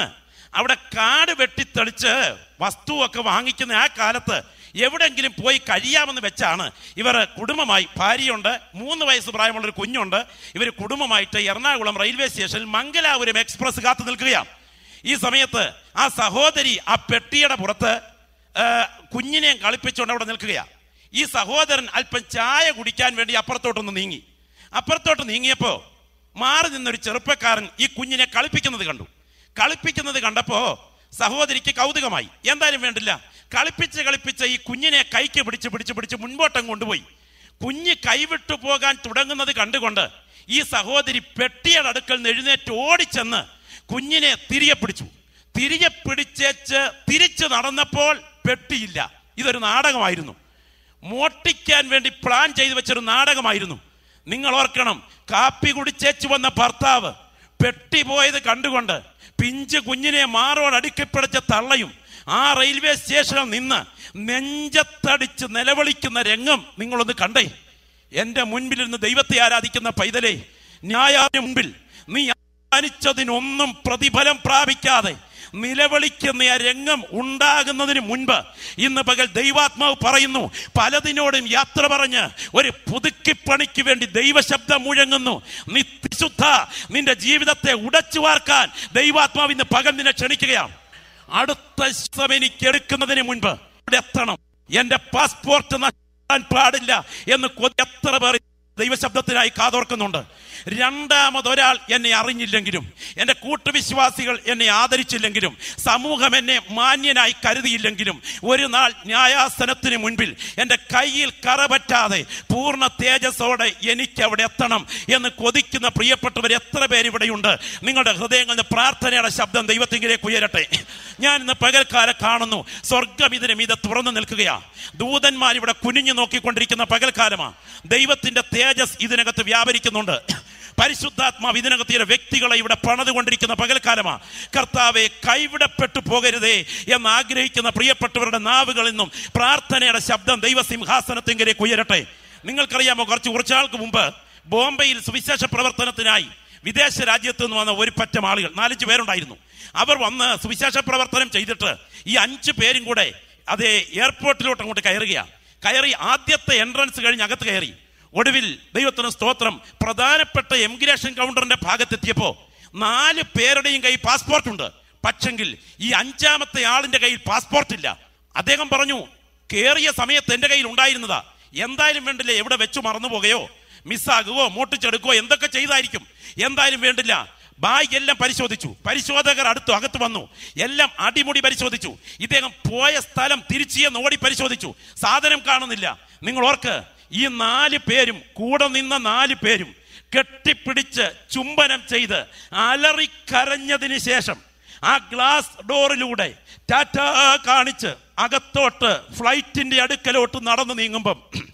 അവിടെ കാട് വെട്ടിത്തെളിച്ച് വസ്തുവൊക്കെ വാങ്ങിക്കുന്ന ആ കാലത്ത് എവിടെങ്കിലും പോയി കഴിയാമെന്ന് വെച്ചാണ് ഇവർ കുടുംബമായി ഭാര്യയുണ്ട് മൂന്ന് വയസ്സ് പ്രായമുള്ളൊരു കുഞ്ഞുണ്ട് ഇവർ കുടുംബമായിട്ട് എറണാകുളം റെയിൽവേ സ്റ്റേഷനിൽ മംഗലാപുരം എക്സ്പ്രസ് കാത്തു നിൽക്കുകയാണ് ഈ സമയത്ത് ആ സഹോദരി ആ പെട്ടിയുടെ പുറത്ത് ആ, കുഞ്ഞിനെ കളിപ്പിച്ചുകൊണ്ട് അവിടെ നിൽക്കുകയാണ് ഈ സഹോദരൻ അല്പം ചായ കുടിക്കാൻ വേണ്ടി അപ്പുറത്തോട്ടൊന്ന് നീങ്ങി അപ്പുറത്തോട്ട് നീങ്ങിയപ്പോ മാറി നിന്നൊരു ചെറുപ്പക്കാരൻ ഈ കുഞ്ഞിനെ കളിപ്പിക്കുന്നത് കണ്ടു കളിപ്പിക്കുന്നത് കണ്ടപ്പോ സഹോദരിക്ക് കൗതുകമായി എന്തായാലും വേണ്ടില്ല കളിപ്പിച്ച് കളിപ്പിച്ച് ഈ കുഞ്ഞിനെ കൈക്ക് പിടിച്ച് പിടിച്ച് പിടിച്ച് മുൻപോട്ടം കൊണ്ടുപോയി കുഞ്ഞ് കൈവിട്ടു പോകാൻ തുടങ്ങുന്നത് കണ്ടുകൊണ്ട് ഈ സഹോദരി പെട്ടിയുടെ അടുക്കൽ നിന്ന് എഴുന്നേറ്റ് ഓടിച്ചെന്ന് കുഞ്ഞിനെ തിരികെ പിടിച്ചു തിരികെ പിടിച്ചേച്ച് തിരിച്ചു നടന്നപ്പോൾ പെട്ടിയില്ല ഇതൊരു നാടകമായിരുന്നു മോട്ടിക്കാൻ വേണ്ടി പ്ലാൻ ചെയ്തു വെച്ചൊരു നാടകമായിരുന്നു നിങ്ങൾ ഓർക്കണം കാപ്പി കുടിച്ചേച്ചു വന്ന ഭർത്താവ് പെട്ടി പോയത് കണ്ടുകൊണ്ട് പിഞ്ച് കുഞ്ഞിനെ മാറോട് അടുക്കിപ്പിടിച്ച തള്ളയും ആ റെയിൽവേ സ്റ്റേഷനിൽ നിന്ന് നെഞ്ചത്തടിച്ച് നിലവിളിക്കുന്ന രംഗം നിങ്ങളൊന്ന് കണ്ടേ എന്റെ മുൻപിലിരുന്ന് ദൈവത്തെ ആരാധിക്കുന്ന പൈതലേ ന്യായാവിന് മുമ്പിൽ നീ അധ്വാനിച്ചതിനൊന്നും പ്രതിഫലം പ്രാപിക്കാതെ നിലവിളിക്കുന്ന ആ രംഗം ഉണ്ടാകുന്നതിന് മുൻപ് ഇന്ന് പകൽ ദൈവാത്മാവ് പറയുന്നു പലതിനോടും യാത്ര പറഞ്ഞ് ഒരു പുതുക്കിപ്പണിക്ക് വേണ്ടി ദൈവശബ്ദം മുഴങ്ങുന്നു നിത്യശുദ്ധ നിന്റെ ജീവിതത്തെ ഉടച്ചു വാർക്കാൻ ദൈവാത്മാവ് ഇന്ന് പകൽ നിന്നെ ക്ഷണിക്കുകയാണ് അടുത്ത ശ്വാസം എനിക്ക് എടുക്കുന്നതിന് മുൻപ് ഇവിടെ എത്തണം എന്റെ പാസ്പോർട്ട് നഷ്ടപ്പെടാൻ പാടില്ല എന്ന് കൊതി എത്ര പേർ ദൈവശബ്ദത്തിനായി കാതോർക്കുന്നുണ്ട് രണ്ടാമതൊരാൾ എന്നെ അറിഞ്ഞില്ലെങ്കിലും എൻ്റെ കൂട്ടുവിശ്വാസികൾ എന്നെ ആദരിച്ചില്ലെങ്കിലും സമൂഹം എന്നെ മാന്യനായി കരുതിയില്ലെങ്കിലും ഒരു നാൾ ന്യായാസനത്തിന് മുൻപിൽ എൻ്റെ കയ്യിൽ കറ പറ്റാതെ പൂർണ്ണ തേജസ്സോടെ എനിക്ക് അവിടെ എത്തണം എന്ന് കൊതിക്കുന്ന പ്രിയപ്പെട്ടവർ എത്ര പേര് ഇവിടെയുണ്ട് നിങ്ങളുടെ ഹൃദയങ്ങളിൽ നിന്ന് പ്രാർത്ഥനയുടെ ശബ്ദം ദൈവത്തിങ്കിലേക്ക് ഉയരട്ടെ ഞാൻ ഇന്ന് പകൽക്കാലം കാണുന്നു സ്വർഗം ഇതിന് മീതെ തുറന്നു നിൽക്കുകയാ ദൂതന്മാർ ഇവിടെ കുനിഞ്ഞു നോക്കിക്കൊണ്ടിരിക്കുന്ന പകൽക്കാലമാ ദൈവത്തിന്റെ തേജസ് ഇതിനകത്ത് വ്യാപരിക്കുന്നുണ്ട് പരിശുദ്ധാത്മാവ് ഇതിനകത്ത് ചില വ്യക്തികളെ ഇവിടെ പണിതുകൊണ്ടിരിക്കുന്ന പകൽക്കാലമാ കർത്താവെ കൈവിടപ്പെട്ടു പോകരുതേ എന്ന് ആഗ്രഹിക്കുന്ന പ്രിയപ്പെട്ടവരുടെ നാവുകളിൽ നിന്നും പ്രാർത്ഥനയുടെ ശബ്ദം ദൈവസിംഹാസനത്തിങ്കിലേക്ക് ഉയരട്ടെ നിങ്ങൾക്കറിയാമോ കുറച്ച് കുറച്ചാൾക്ക് മുമ്പ് ബോംബെയിൽ സുവിശേഷ പ്രവർത്തനത്തിനായി വിദേശ രാജ്യത്ത് നിന്ന് വന്ന ഒരു പറ്റം ആളുകൾ നാലഞ്ച് പേരുണ്ടായിരുന്നു അവർ വന്ന് സുവിശേഷ പ്രവർത്തനം ചെയ്തിട്ട് ഈ അഞ്ച് പേരും കൂടെ അതേ എയർപോർട്ടിലോട്ട് അങ്ങോട്ട് കയറുകയാണ് കയറി ആദ്യത്തെ എൻട്രൻസ് കഴിഞ്ഞ് അകത്ത് കയറി ഒടുവിൽ ദൈവത്തിന് സ്തോത്രം പ്രധാനപ്പെട്ട എമിഗ്രേഷൻ കൗണ്ടറിന്റെ ഭാഗത്തെത്തിയപ്പോ നാല് പേരുടെയും കയ്യിൽ പാസ്പോർട്ട് ഉണ്ട് പക്ഷെങ്കിൽ ഈ അഞ്ചാമത്തെ ആളിന്റെ കയ്യിൽ പാസ്പോർട്ട് ഇല്ല അദ്ദേഹം പറഞ്ഞു കേറിയ സമയത്ത് എന്റെ കയ്യിൽ ഉണ്ടായിരുന്നതാ എന്തായാലും വേണ്ടില്ല എവിടെ വെച്ചു മറന്നു പോകുകയോ മിസ്സാകുകയോ മോട്ടിച്ചെടുക്കുകയോ എന്തൊക്കെ ചെയ്തായിരിക്കും എന്തായാലും വേണ്ടില്ല ബാഗ് എല്ലാം പരിശോധിച്ചു പരിശോധകർ അടുത്തു അകത്ത് വന്നു എല്ലാം അടിമുടി പരിശോധിച്ചു ഇദ്ദേഹം പോയ സ്ഥലം തിരിച്ചു ഓടി പരിശോധിച്ചു സാധനം കാണുന്നില്ല നിങ്ങൾ ഓർക്ക് ഈ നാല് പേരും കൂടെ നിന്ന നാല് പേരും കെട്ടിപ്പിടിച്ച് ചുംബനം ചെയ്ത് അലറിക്കരഞ്ഞതിന് ശേഷം ആ ഗ്ലാസ് ഡോറിലൂടെ ടാറ്റ കാണിച്ച് അകത്തോട്ട് ഫ്ലൈറ്റിന്റെ അടുക്കലോട്ട് നടന്നു നീങ്ങുമ്പം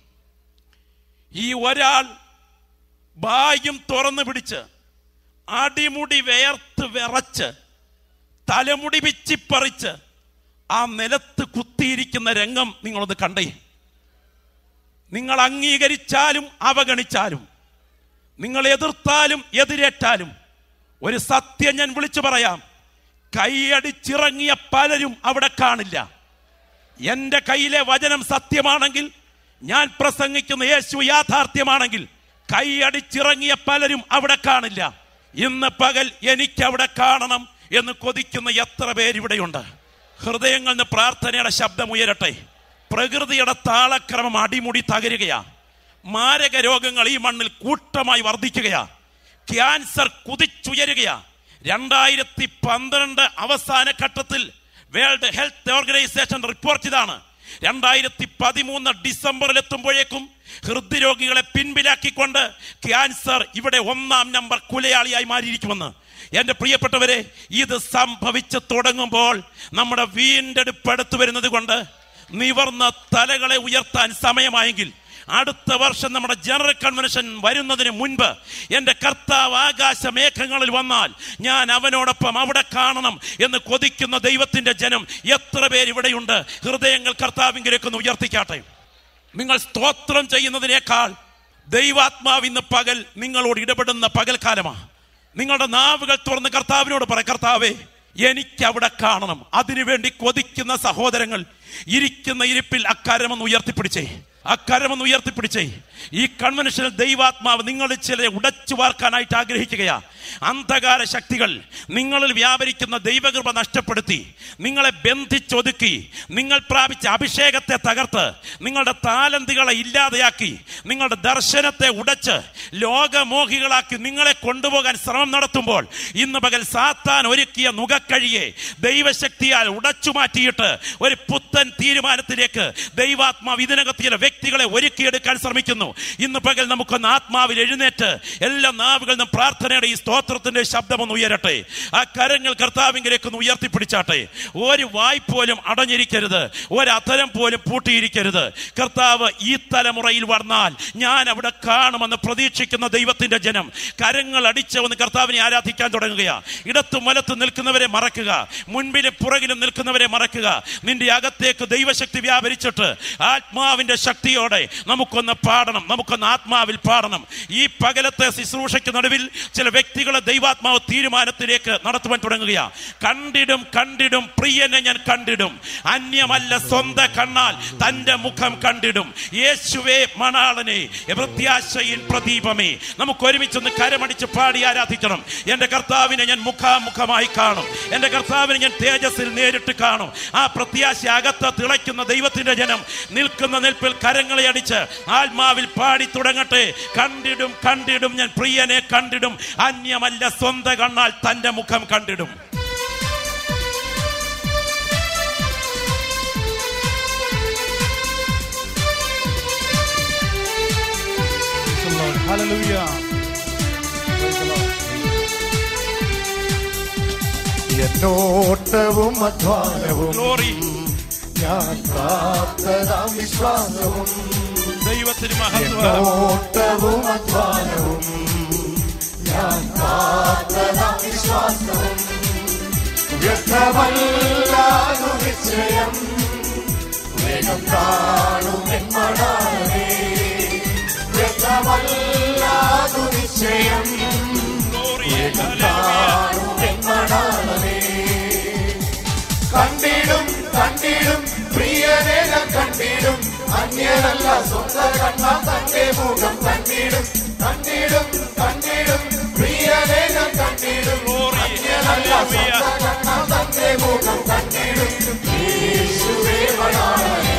ഈ ഒരാൾ ബായും തുറന്നു പിടിച്ച് അടിമുടി വേർത്ത് വിറച്ച് തലമുടി പിച്ചിപ്പറിച്ച് ആ നിലത്ത് കുത്തിയിരിക്കുന്ന രംഗം നിങ്ങളൊന്ന് കണ്ടേ നിങ്ങൾ അംഗീകരിച്ചാലും അവഗണിച്ചാലും നിങ്ങൾ എതിർത്താലും എതിരേറ്റാലും ഒരു സത്യം ഞാൻ വിളിച്ചു പറയാം കൈയടിച്ചിറങ്ങിയ പലരും അവിടെ കാണില്ല എന്റെ കയ്യിലെ വചനം സത്യമാണെങ്കിൽ ഞാൻ പ്രസംഗിക്കുന്ന യേശു യാഥാർത്ഥ്യമാണെങ്കിൽ കൈയടിച്ചിറങ്ങിയ പലരും അവിടെ കാണില്ല ഇന്ന് പകൽ എനിക്ക് അവിടെ കാണണം എന്ന് കൊതിക്കുന്ന എത്ര പേരിവിടെയുണ്ട് ഹൃദയങ്ങളിൽ നിന്ന് പ്രാർത്ഥനയുടെ ശബ്ദം ഉയരട്ടെ പ്രകൃതിയുടെ താളക്രമം അടിമുടി തകരുകയാ മാരക രോഗങ്ങൾ ഈ മണ്ണിൽ കൂട്ടമായി വർദ്ധിക്കുകയാ ക്യാൻസർ കുതിച്ചുയരുകയാ രണ്ടായിരത്തി പന്ത്രണ്ട് അവസാന ഘട്ടത്തിൽ വേൾഡ് ഹെൽത്ത് ഓർഗനൈസേഷൻ റിപ്പോർട്ട് ഇതാണ് രണ്ടായിരത്തി പതിമൂന്ന് ഡിസംബറിൽ എത്തുമ്പോഴേക്കും ഹൃദ്രോഗികളെ പിൻപിലാക്കിക്കൊണ്ട് ക്യാൻസർ ഇവിടെ ഒന്നാം നമ്പർ കുലയാളിയായി മാറിയിരിക്കുമെന്ന് എന്റെ പ്രിയപ്പെട്ടവരെ ഇത് സംഭവിച്ചു തുടങ്ങുമ്പോൾ നമ്മുടെ വീണ്ടെടുപ്പ് അടുത്തു വരുന്നത് കൊണ്ട് നിവർന്ന തലകളെ ഉയർത്താൻ സമയമായെങ്കിൽ അടുത്ത വർഷം നമ്മുടെ ജനറൽ കൺവെൻഷൻ വരുന്നതിന് മുൻപ് എൻ്റെ കർത്താവ് ആകാശ മേഘങ്ങളിൽ വന്നാൽ ഞാൻ അവനോടൊപ്പം അവിടെ കാണണം എന്ന് കൊതിക്കുന്ന ദൈവത്തിന്റെ ജനം എത്ര പേര് ഇവിടെയുണ്ട് ഹൃദയങ്ങൾ കർത്താവിങ്കിലേക്ക് ഒന്ന് ഉയർത്തിക്കാട്ടെ നിങ്ങൾ സ്തോത്രം ചെയ്യുന്നതിനേക്കാൾ ദൈവാത്മാവ് ഇന്ന് പകൽ നിങ്ങളോട് ഇടപെടുന്ന പകൽക്കാലമാണ് നിങ്ങളുടെ നാവുകൾ തുറന്ന് കർത്താവിനോട് പറ കർത്താവേ എനിക്ക് അവിടെ കാണണം അതിനുവേണ്ടി കൊതിക്കുന്ന സഹോദരങ്ങൾ ഇരിക്കുന്ന ഇരിപ്പിൽ അക്കാരമൊന്ന് ഉയർത്തിപ്പിടിച്ചേ അക്കാരമൊന്ന് ഉയർത്തിപ്പിടിച്ചേ ഈ കൺവെൻഷനിൽ ദൈവാത്മാവ് നിങ്ങളിൽ ചിലരെ ഉടച്ചു വാർക്കാനായിട്ട് ആഗ്രഹിക്കുകയാ അന്ധകാര ശക്തികൾ നിങ്ങളിൽ വ്യാപരിക്കുന്ന ദൈവകൃപ നഷ്ടപ്പെടുത്തി നിങ്ങളെ ബന്ധിച്ചൊതുക്കി നിങ്ങൾ പ്രാപിച്ച അഭിഷേകത്തെ തകർത്ത് നിങ്ങളുടെ താലന്തികളെ ഇല്ലാതെയാക്കി നിങ്ങളുടെ ദർശനത്തെ ഉടച്ച് ലോകമോഹികളാക്കി നിങ്ങളെ കൊണ്ടുപോകാൻ ശ്രമം നടത്തുമ്പോൾ ഇന്ന് പകൽ സാത്താൻ ഒരുക്കിയ നുകക്കഴിയെ ദൈവശക്തിയാൽ ഉടച്ചു മാറ്റിയിട്ട് ഒരു പുത്തൻ തീരുമാനത്തിലേക്ക് ദൈവാത്മാവ് ഇതിനകത്ത് ചില വ്യക്തികളെ ഒരുക്കിയെടുക്കാൻ ശ്രമിക്കുന്നു ഇന്ന് പകൽ നമുക്കൊന്ന് ആത്മാവിൽ എഴുന്നേറ്റ് എല്ലാ നാവുകളിൽ നിന്നും പ്രാർത്ഥനയുടെ ഈ സ്തോത്രത്തിന്റെ ശബ്ദം ഒന്ന് ഉയരട്ടെ ആ കരങ്ങൾ കർത്താവിങ്കിലേക്ക് ഒന്ന് ഉയർത്തിപ്പിടിച്ചാട്ടെ ഒരു വായ് പോലും അടഞ്ഞിരിക്കരുത് ഒരധരം പോലും പൂട്ടിയിരിക്കരുത് കർത്താവ് ഈ തലമുറയിൽ വന്നാൽ ഞാൻ അവിടെ കാണുമെന്ന് പ്രതീക്ഷിക്കുന്ന ദൈവത്തിന്റെ ജനം കരങ്ങൾ അടിച്ച് ഒന്ന് കർത്താവിനെ ആരാധിക്കാൻ തുടങ്ങുകയാ ഇടത്തും വലത്തും നിൽക്കുന്നവരെ മറക്കുക മുൻപിലും പുറകിലും നിൽക്കുന്നവരെ മറക്കുക നിന്റെ അകത്തേക്ക് ദൈവശക്തി വ്യാപരിച്ചിട്ട് ആത്മാവിന്റെ ശക്തിയോടെ നമുക്കൊന്ന് പാടണം നമുക്കൊന്ന് ആത്മാവിൽ പാടണം ഈ പകലത്തെ ശുശ്രൂഷയ്ക്ക് നടുവിൽ ചില വ്യക്തികളെ ദൈവാത്മാവ് തീരുമാനത്തിലേക്ക് നടത്തുവാൻ തുടങ്ങുകയാ കണ്ടിടും കണ്ടിടും പ്രിയനെ ഞാൻ കണ്ടിടും അന്യമല്ല സ്വന്തം കണ്ണാൽ തന്റെ മുഖം കണ്ടിടും യേശുവേ മണാളനെ പ്രത്യാശയിൻ പ്രദീപമേ നമുക്ക് ഒരുമിച്ചൊന്ന് കരമടിച്ച് പാടി ആരാധിക്കണം എന്റെ കർത്താവിനെ ഞാൻ മുഖാമുഖമായി കാണും എന്റെ കർത്താവിനെ ഞാൻ തേജസ്സിൽ നേരിട്ട് കാണും ആ പ്രത്യാശ അകത്ത് തിളയ്ക്കുന്ന ദൈവത്തിന്റെ ജനം നിൽക്കുന്ന നിൽപ്പിൽ കരങ്ങളെ അടിച്ച് ആത്മാവിൽ പാടി തുടങ്ങട്ടെ കണ്ടിടും കണ്ടിടും ഞാൻ പ്രിയനെ കണ്ടിടും അന്യമല്ല സ്വന്തം കണ്ണാൽ തന്റെ മുഖം കണ്ടിടും Praise the Lord. Hallelujah. Praise the Lord. എന്നോട്ടവും അധ്വാനവും ഗ്ലോറി ഞാൻ പ്രാപ്തതാം വിശ്വാസവും ദൈവത്തിന് മഹത്വം എന്നോട്ടവും അധ്വാനവും ഞാൻ പ്രാപ്തതാം വിശ്വാസവും വ്യർത്ഥമല്ലാതു നിശ്ചയം വേഗം കാണും എന്മണാളേ വ്യർത്ഥമല്ലാതു നിശ്ചയം ഗ്ലോറി കാണും എന്മണാളേ കണ്ടിടും കണ്ടിടും പ്രിയനെ ഞാൻ കണ്ടിടും അന്യനല്ല സ്വന്തം കണ്ണ തന്റെ മുഖം കണ്ടിടും കണ്ടിടും കണ്ടിടും പ്രിയനെ ഞാൻ കണ്ടിടും അന്യനല്ല സ്വന്തം കണ്ണ തന്റെ മുഖം കണ്ടിടും യേശുവേ വനാളേ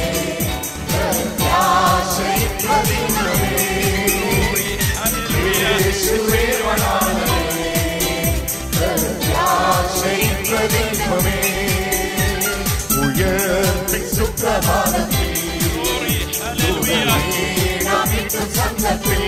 പ്രത്യാശയിൻ പ്രതിമേ യേശുവേ വനാളേ പ്രത്യാശയിൻ പ്രതിമേ ഉയർത്തി സുപ്രഭാതത്തിൽ വീണാമിട്ടും സംഘത്തിൽ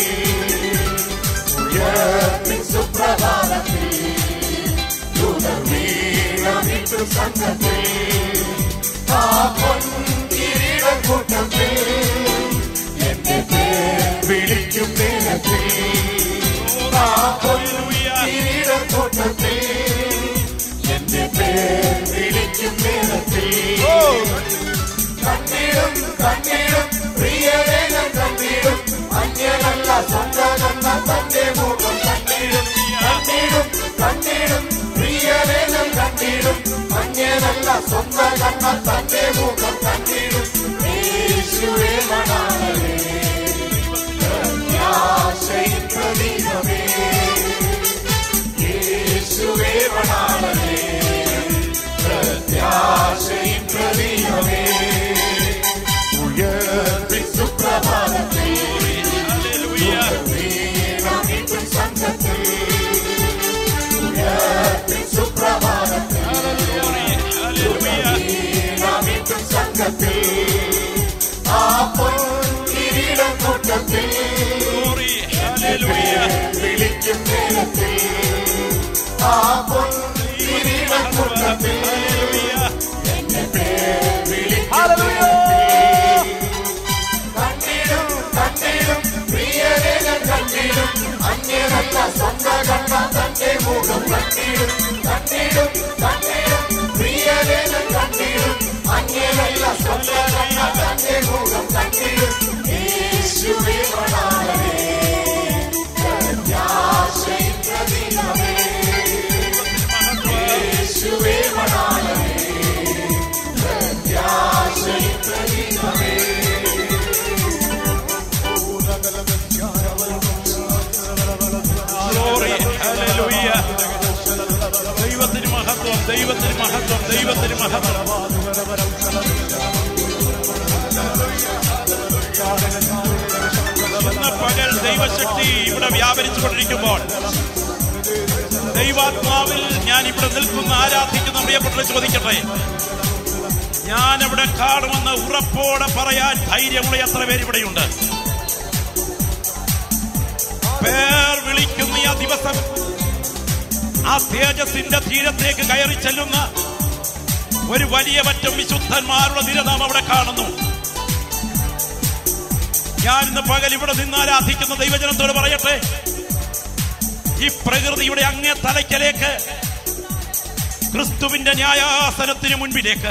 ഉയർത്തി സുപ്രഭാതത്തിൽ ദൂതർ വീണാമിട്ടും സംഘത്തിൽ ആ പൊൻകിരീട കൂട്ടത്തിൽ എന്റെ പേർ വിളിക്കും നേരത്തിൽ ആ പൊൻകിരീട കൂട്ടത്തിൽ എന്റെ പേർ വിളിക്കും നേരത്തിൽ കണ്ണീടും കണ്ണീടും പ്രിയരെ ഞാൻ കണ്ണീടും അന്യനല്ല സ്വന്തം കണ്ണ തന്റെ മുഖം കണ്ണീടും കണ്ണീടും കണ്ണീടും പ്രിയരെ ഞാൻ കണ്ണീടും അന്യനല്ല സ്വന്തം കണ്ണ തന്റെ മുഖം കണ്ണീടും യേശുവേ മണാളേ പ്രത്യാശയിൻ പ്രതീകമേ യേശുവേ മണാളേ പ്രത്യാശയിൻ പ്രതീകമേ ഉയർത്തി സുപ്രഭാതത്തിൽ വീണമിട്ടും സംഘത്തിൽ ഉയർത്തി സുപ്രഭാതത്തിൽ വീണമിട്ടും സംഘത്തിൽ ആ പൊൻകിരീടം കൂട്ടത്തിൽ വിളിക്കും നേരത്തിൽ ആ പൊൻകിരീടം കൂട്ടത്തിൽ എന്റെ പേർ വിളിക്കും നേരത്തിൽ കണ്ടിടും കണ്ടിടും പ്രിയരെ ഞാൻ കണ്ടിടും അന്യനല്ല സ്വന്തം കണ്ട തന്റെ മുഖം കണ്ടിടും കണ്ടിടും കണ്ടിടും പ്രിയരെ ഞാൻ കണ്ടിടും അന്യനല്ല സ്വന്തം കണ്ട തന്റെ മുഖം കണ്ടിടും യേശുവേ വണാളേ പ്രത്യാശയിൻ പ്രതീകമേ യേശു Glory. Hallelujah. ദൈവത്തിന് മഹത്വം ദൈവത്തിന് മഹത്വം ദൈവത്തിന് മഹത്വം ഇന്ന് പകൽ ദൈവശക്തി ഇവിടെ വ്യാപരിച്ചുകൊണ്ടിരിക്കുമ്പോൾ ദൈവാത്മാവിൽ ഞാൻ ഇവിടെ നിൽക്കുന്ന ആരാധിക്കുന്ന പ്രിയപ്പെട്ടവരെ ചോദിക്കട്ടെ ഞാൻ അവിടെ കാണുമെന്ന് ഉറപ്പോടെ പറയാൻ ധൈര്യമുള്ള എത്ര പേര് ഇവിടെയുണ്ട് പേർ വിളിക്കുന്ന ആ ദിവസം ആ തേജസിന്റെ തീരത്തേക്ക് കയറി ചെല്ലുന്ന ഒരു വലിയ പറ്റം വിശുദ്ധന്മാരുടെ നിര നാം അവിടെ കാണുന്നു ഞാൻ ഇന്ന് പകൽ ഇവിടെ നിന്ന് ആരാധിക്കുന്ന ദൈവജനത്തോട് പറയട്ടെ ഈ പ്രകൃതിയുടെ അങ്ങേ തലയ്ക്കലേക്ക് ക്രിസ്തുവിന്റെ ന്യായാസനത്തിന് മുൻപിലേക്ക്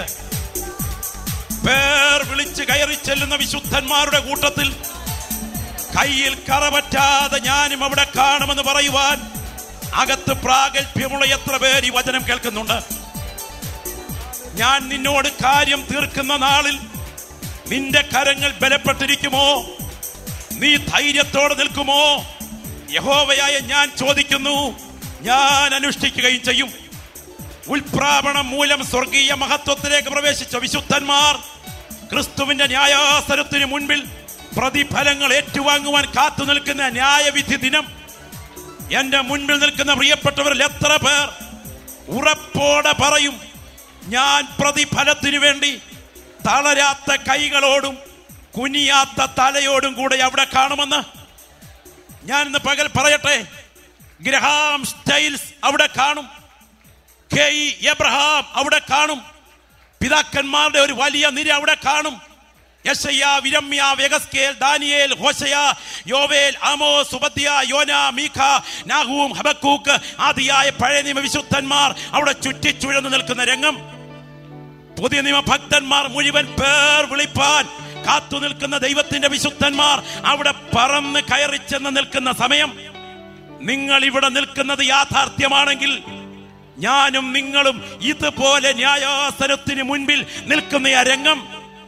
പേർ വിളിച്ച് കയറി ചെല്ലുന്ന വിശുദ്ധന്മാരുടെ കൂട്ടത്തിൽ കയ്യിൽ കറപറ്റാതെ ഞാനും അവിടെ കാണുമെന്ന് പറയുവാൻ അകത്ത് പ്രാഗൽഭ്യമുള്ള എത്ര പേർ ഈ വചനം കേൾക്കുന്നുണ്ട് ഞാൻ നിന്നോട് കാര്യം തീർക്കുന്ന നാളിൽ നിന്റെ കരങ്ങൾ ബലപ്പെട്ടിരിക്കുമോ നീ ധൈര്യത്തോടെ നിൽക്കുമോ യഹോവയായ ഞാൻ ചോദിക്കുന്നു ഞാൻ അനുഷ്ഠിക്കുകയും ചെയ്യും ഉൽപ്രാപണം മൂലം സ്വർഗീയ മഹത്വത്തിലേക്ക് പ്രവേശിച്ച വിശുദ്ധന്മാർ ക്രിസ്തുവിന്റെ ന്യായാസനത്തിന് മുൻപിൽ പ്രതിഫലങ്ങൾ ഏറ്റുവാങ്ങുവാൻ കാത്തു നിൽക്കുന്ന ന്യായവിധി ദിനം എന്റെ മുൻപിൽ നിൽക്കുന്ന പ്രിയപ്പെട്ടവരിൽ എത്ര പേർ ഉറപ്പോടെ പറയും ഞാൻ പ്രതിഫലത്തിനു വേണ്ടി തളരാത്ത കൈകളോടും കുനിയാത്ത തലയോടും കൂടെ അവിടെ കാണുമെന്ന് ഞാൻ ഇന്ന് പകൽ പറയട്ടെ ഗ്രഹാം സ്റ്റൈൽസ് അവിടെ കാണും കെ ഇ എബ്രഹാം അവിടെ കാണും പിതാക്കന്മാരുടെ ഒരു വലിയ നിര അവിടെ കാണും യശയ്യ വിരമ്യ വെഗസ്കേൽ ദാനിയേൽ ഹോശയ യോവേൽ ആമോ സുബദ്യ യോന മീഖ നാഹൂം ഹബക്കൂക്ക് ആദിയായ പഴയ നിയമ വിശുദ്ധന്മാർ അവിടെ ചുറ്റിച്ചുഴന്നു നിൽക്കുന്ന രംഗം പുതിയ നിയമ ഭക്തന്മാർ മുഴുവൻ പേർ വിളിപ്പാൻ കാത്തു നിൽക്കുന്ന ദൈവത്തിന്റെ വിശുദ്ധന്മാർ അവിടെ പറന്ന് കയറി ചെന്ന് നിൽക്കുന്ന സമയം നിങ്ങൾ ഇവിടെ നിൽക്കുന്നത് യാഥാർത്ഥ്യമാണെങ്കിൽ ഞാനും നിങ്ങളും ഇതുപോലെ ന്യായാസനത്തിന് മുൻപിൽ നിൽക്കുന്ന ആ രംഗം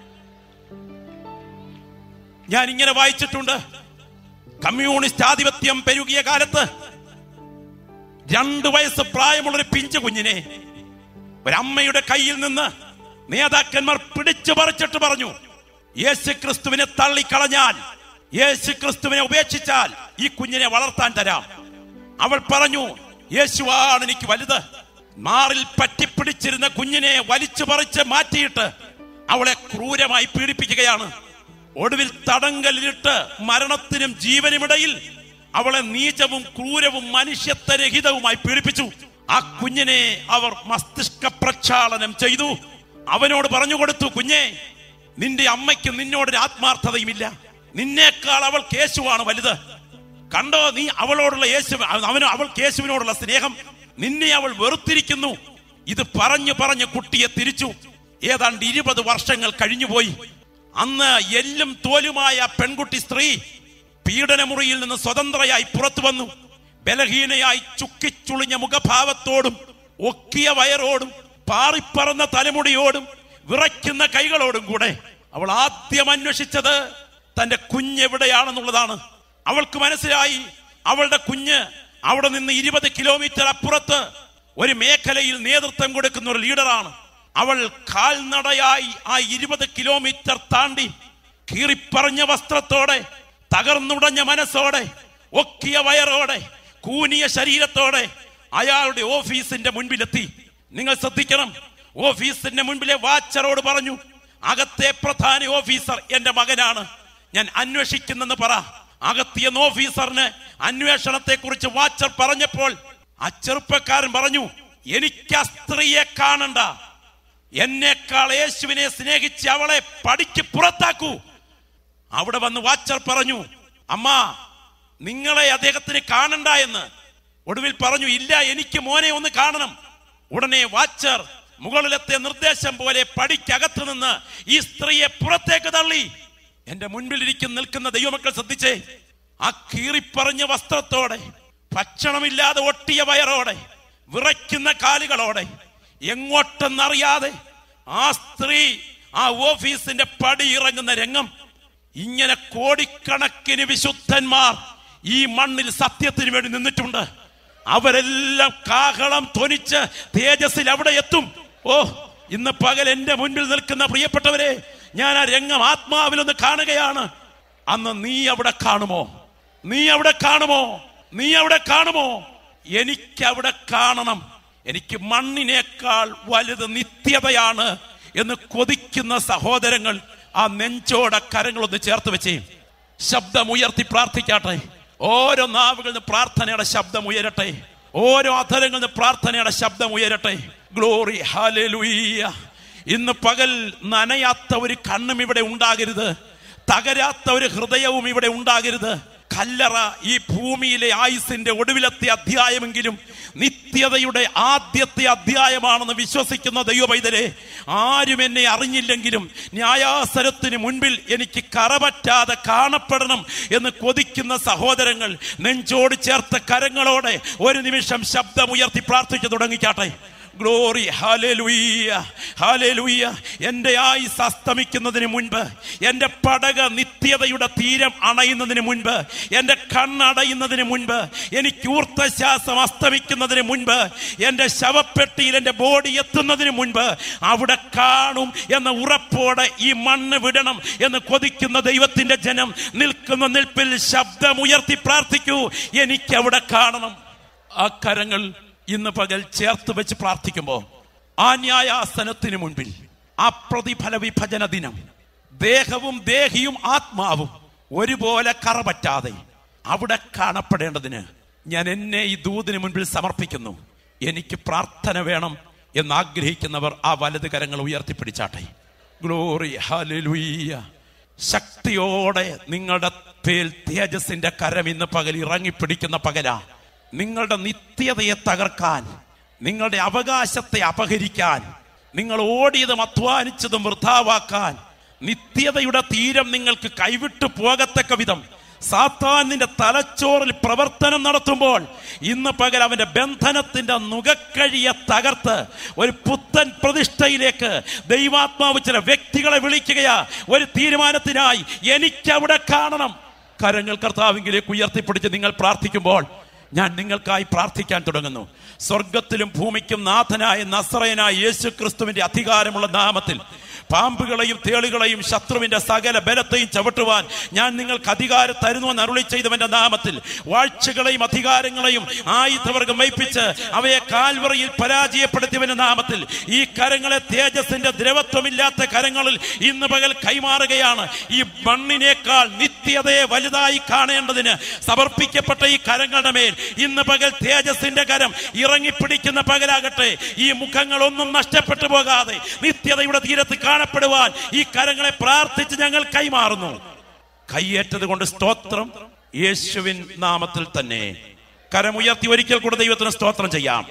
ഞാൻ ഇങ്ങനെ വായിച്ചിട്ടുണ്ട് കമ്മ്യൂണിസ്റ്റ് ആധിപത്യം പെരുകിയ കാലത്ത് രണ്ടു വയസ്സ് പ്രായമുള്ള ഒരു പിഞ്ചു കുഞ്ഞിനെ ഒരമ്മയുടെ കയ്യിൽ നിന്ന് നേതാക്കന്മാർ പിടിച്ചു പറിച്ചിട്ട് പറഞ്ഞു യേശു ക്രിസ്തുവിനെ തള്ളിക്കളഞ്ഞാൽ യേശു ക്രിസ്തുവിനെ ഉപേക്ഷിച്ചാൽ ഈ കുഞ്ഞിനെ വളർത്താൻ തരാം അവൾ പറഞ്ഞു യേശുവാണ് എനിക്ക് വലുത് മാറിൽ പറ്റിപ്പിടിച്ചിരുന്ന കുഞ്ഞിനെ വലിച്ചു പറിച്ച് മാറ്റിയിട്ട് അവളെ ക്രൂരമായി പീഡിപ്പിക്കുകയാണ് ഒടുവിൽ തടങ്കലിട്ട് മരണത്തിനും ജീവനുമിടയിൽ അവളെ നീചവും ക്രൂരവും മനുഷ്യത്വരഹിതവുമായി പീഡിപ്പിച്ചു ആ കുഞ്ഞിനെ അവർ മസ്തിഷ്ക പ്രക്ഷാളനം ചെയ്തു അവനോട് പറഞ്ഞു കൊടുത്തു കുഞ്ഞെ നിന്റെ അമ്മയ്ക്ക് നിന്നോടൊരു ആത്മാർത്ഥതയുമില്ല നിന്നേക്കാൾ അവൾ കേശുവാണ് വലുത് കണ്ടോ നീ അവളോടുള്ള യേശു അവന് അവൾ യേശുവിനോടുള്ള സ്നേഹം നിന്നെ അവൾ വെറുത്തിരിക്കുന്നു ഇത് പറഞ്ഞു പറഞ്ഞ് കുട്ടിയെ തിരിച്ചു ഏതാണ്ട് ഇരുപത് വർഷങ്ങൾ കഴിഞ്ഞുപോയി അന്ന് എല്ലും തോലുമായ ആ പെൺകുട്ടി സ്ത്രീ പീഡനമുറിയിൽ നിന്ന് സ്വതന്ത്രയായി പുറത്തു വന്നു ബലഹീനയായി ചുക്കിച്ചുളിഞ്ഞ മുഖഭാവത്തോടും ഒക്കിയ വയറോടും പാറിപ്പറന്ന തലമുടിയോടും വിറയ്ക്കുന്ന കൈകളോടും കൂടെ അവൾ ആദ്യം അന്വേഷിച്ചത് തന്റെ കുഞ്ഞെവിടെയാണെന്നുള്ളതാണ് അവൾക്ക് മനസ്സിലായി അവളുടെ കുഞ്ഞ് അവിടെ നിന്ന് ഇരുപത് കിലോമീറ്റർ അപ്പുറത്ത് ഒരു മേഖലയിൽ നേതൃത്വം കൊടുക്കുന്ന ഒരു ലീഡറാണ് അവൾ കാൽനടയായി ആ ഇരുപത് കിലോമീറ്റർ താണ്ടി കീറിപ്പറഞ്ഞ വസ്ത്രത്തോടെ തകർന്നുടഞ്ഞ മനസ്സോടെ ഒക്കിയ വയറോടെ കൂനിയ ശരീരത്തോടെ അയാളുടെ ഓഫീസിന്റെ മുൻപിലെത്തി നിങ്ങൾ ശ്രദ്ധിക്കണം ഓഫീസിന്റെ മുൻപിലെ വാച്ചറോട് പറഞ്ഞു അകത്തെ പ്രധാന ഓഫീസർ എന്റെ മകനാണ് ഞാൻ അന്വേഷിക്കുന്നെന്ന് പറ അകത്തിയെന്ന ഓഫീസറിന് അന്വേഷണത്തെ കുറിച്ച് വാച്ചർ പറഞ്ഞപ്പോൾ ആ ചെറുപ്പക്കാരൻ പറഞ്ഞു എനിക്ക് ആ സ്ത്രീയെ കാണണ്ട എന്നേക്കാൾ യേശുവിനെ സ്നേഹിച്ച് അവളെ പടിക്ക് പുറത്താക്കൂ അവിടെ വന്ന് വാച്ചർ പറഞ്ഞു അമ്മ നിങ്ങളെ അദ്ദേഹത്തിന് കാണണ്ട എന്ന് ഒടുവിൽ പറഞ്ഞു ഇല്ല എനിക്ക് മോനെ ഒന്ന് കാണണം ഉടനെ വാച്ചർ മുകളിലത്തെ നിർദ്ദേശം പോലെ പടിക്കകത്ത് നിന്ന് ഈ സ്ത്രീയെ പുറത്തേക്ക് തള്ളി എന്റെ മുൻപിൽ ഇരിക്കുന്ന നിൽക്കുന്ന ദൈവമക്കൾ ശ്രദ്ധിച്ചേ ആ കീറിപ്പറഞ്ഞ വസ്ത്രത്തോടെ ഭക്ഷണമില്ലാതെ ഒട്ടിയ വയറോടെ വിറയ്ക്കുന്ന കാലുകളോടെ എങ്ങോട്ടെന്നറിയാതെ ആ സ്ത്രീ ആ ഓഫീസിന്റെ പടി ഇറങ്ങുന്ന രംഗം ഇങ്ങനെ കോടിക്കണക്കിന് വിശുദ്ധന്മാർ ഈ മണ്ണിൽ സത്യത്തിന് വേണ്ടി നിന്നിട്ടുണ്ട് അവരെല്ലാം കാഹളം ധ്വനിച്ച് തേജസ്സിൽ അവിടെ എത്തും ഓ ഇന്ന് പകൽ എന്റെ മുൻപിൽ നിൽക്കുന്ന പ്രിയപ്പെട്ടവരെ ഞാൻ ആ രംഗം ആത്മാവിലൊന്ന് കാണുകയാണ് അന്ന് നീ അവിടെ കാണുമോ നീ അവിടെ കാണുമോ നീ അവിടെ കാണുമോ എനിക്ക് അവിടെ കാണണം എനിക്ക് മണ്ണിനേക്കാൾ വലുത് നിത്യതയാണ് എന്ന് കൊതിക്കുന്ന സഹോദരങ്ങൾ ആ നെഞ്ചോട കരങ്ങളൊന്ന് ചേർത്ത് വെച്ചേ ശബ്ദമുയർത്തി പ്രാർത്ഥിക്കാട്ടെ ഓരോ നാവുകളിൽ നിന്ന് പ്രാർത്ഥനയുടെ ശബ്ദം ഉയരട്ടെ ഓരോ അധരങ്ങളിൽ നിന്ന് പ്രാർത്ഥനയുടെ ശബ്ദം ഉയരട്ടെ ഗ്ലോറി ഹാലലുയ്യ ഇന്ന് പകൽ നനയാത്ത ഒരു കണ്ണും ഇവിടെ ഉണ്ടാകരുത് തകരാത്ത ഒരു ഹൃദയവും ഇവിടെ ഉണ്ടാകരുത് കല്ലറ ഈ ഭൂമിയിലെ ആയുസിന്റെ ഒടുവിലത്തെ അധ്യായമെങ്കിലും നിത്യതയുടെ ആദ്യത്തെ അധ്യായമാണെന്ന് വിശ്വസിക്കുന്ന ദൈവപൈതരെ ആരും എന്നെ അറിഞ്ഞില്ലെങ്കിലും ന്യായാസനത്തിന് മുൻപിൽ എനിക്ക് കറപറ്റാതെ കാണപ്പെടണം എന്ന് കൊതിക്കുന്ന സഹോദരങ്ങൾ നെഞ്ചോട് ചേർത്ത കരങ്ങളോടെ ഒരു നിമിഷം ശബ്ദമുയർത്തി പ്രാർത്ഥിച്ചു തുടങ്ങിക്കാട്ടെ ഗ്ലോറി ഹാലേലുയ്യ ഹാലേലുയ്യ എൻ്റെ ആയുസ് അസ്തമിക്കുന്നതിന് മുൻപ് എൻ്റെ പടക നിത്യതയുടെ തീരം അണയുന്നതിന് മുൻപ് എൻ്റെ കണ്ണടയുന്നതിന് മുൻപ് എനിക്ക് ഊർത്തശ്വാസം അസ്തമിക്കുന്നതിന് മുൻപ് എൻ്റെ ശവപ്പെട്ടിയിൽ എൻ്റെ ബോഡി എത്തുന്നതിന് മുൻപ് അവിടെ കാണും എന്ന ഉറപ്പോടെ ഈ മണ്ണ് വിടണം എന്ന് കൊതിക്കുന്ന ദൈവത്തിന്റെ ജനം നിൽക്കുന്ന നിൽപ്പിൽ ശബ്ദമുയർത്തി പ്രാർത്ഥിക്കൂ എനിക്ക് അവിടെ കാണണം ആ കരങ്ങൾ ഇന്ന് പകൽ ചേർത്ത് വെച്ച് പ്രാർത്ഥിക്കുമ്പോൾ ആ ന്യായാസനത്തിന് മുൻപിൽ ആ പ്രതിഫല വിഭജന ദിനം ദേഹവും ദേഹിയും ആത്മാവും ഒരുപോലെ കറപറ്റാതെ അവിടെ കാണപ്പെടേണ്ടതിന് ഞാൻ എന്നെ ഈ ദൂതിന് മുൻപിൽ സമർപ്പിക്കുന്നു എനിക്ക് പ്രാർത്ഥന വേണം എന്ന് ആഗ്രഹിക്കുന്നവർ ആ വലത് കരങ്ങൾ ഉയർത്തിപ്പിടിച്ചാട്ടെ ഗ്ലോറി ഹല്ലേലൂയ ശക്തിയോടെ നിങ്ങളുടെ പേൽ തേജസിന്റെ കരം ഇന്ന് പകൽ ഇറങ്ങിപ്പിടിക്കുന്ന പകലാ നിങ്ങളുടെ നിത്യതയെ തകർക്കാൻ നിങ്ങളുടെ അവകാശത്തെ അപഹരിക്കാൻ നിങ്ങൾ ഓടിയതും അധ്വാനിച്ചതും വൃഥാവാക്കാൻ നിത്യതയുടെ തീരം നിങ്ങൾക്ക് കൈവിട്ടു പോകത്തക്ക വിധം സാത്താനിന്റെ തലച്ചോറിൽ പ്രവർത്തനം നടത്തുമ്പോൾ ഇന്ന് പകൽ അവന്റെ ബന്ധനത്തിന്റെ നുകക്കഴിയെ തകർത്ത് ഒരു പുത്തൻ പ്രതിഷ്ഠയിലേക്ക് ദൈവാത്മാവ് ചില വ്യക്തികളെ വിളിക്കുകയാ ഒരു തീരുമാനത്തിനായി എനിക്ക് അവിടെ കാണണം കരങ്ങൾ കർത്താവിങ്കിലേക്ക് ഉയർത്തിപ്പിടിച്ച് നിങ്ങൾ പ്രാർത്ഥിക്കുമ്പോൾ ഞാൻ നിങ്ങൾക്കായി പ്രാർത്ഥിക്കാൻ തുടങ്ങുന്നു സ്വർഗത്തിലും ഭൂമിക്കും നാഥനായ നസ്രയനായ യേശു ക്രിസ്തുവിന്റെ അധികാരമുള്ള നാമത്തിൽ പാമ്പുകളെയും തേളുകളെയും ശത്രുവിന്റെ സകല ബലത്തെയും ചവിട്ടുവാൻ ഞാൻ നിങ്ങൾക്ക് അധികാരം തരുന്നുവെന്ന് അരുളി ചെയ്തവന്റെ നാമത്തിൽ വാഴ്ചകളെയും അധികാരങ്ങളെയും ആയുധവർഗം വയ്പ്പിച്ച് അവയെ കാൽവറയിൽ പരാജയപ്പെടുത്തിയവന്റെ നാമത്തിൽ ഈ കരങ്ങളെ തേജസിന്റെ ദ്രവത്വമില്ലാത്ത കരങ്ങളിൽ ഇന്ന് പകൽ കൈമാറുകയാണ് ഈ മണ്ണിനേക്കാൾ നിത്യതയെ വലുതായി കാണേണ്ടതിന് സമർപ്പിക്കപ്പെട്ട ഈ കരങ്ങളുടെ മേൽ ഇന്ന് പകൽ തേജസിന്റെ കരം ഇറങ്ങിപ്പിടിക്കുന്ന പകലാകട്ടെ ഈ മുഖങ്ങളൊന്നും നഷ്ടപ്പെട്ടു പോകാതെ നിത്യതയുടെ തീരത്ത് കാണപ്പെടുവാൻ ഈ കരങ്ങളെ പ്രാർത്ഥിച്ച് ഞങ്ങൾ കൈമാറുന്നു കൈയേറ്റത് കൊണ്ട് സ്തോത്രം യേശുവിൻ നാമത്തിൽ തന്നെ കരമുയർത്തി ഒരിക്കൽ കൂടെ ദൈവത്തിന് സ്തോത്രം ചെയ്യാം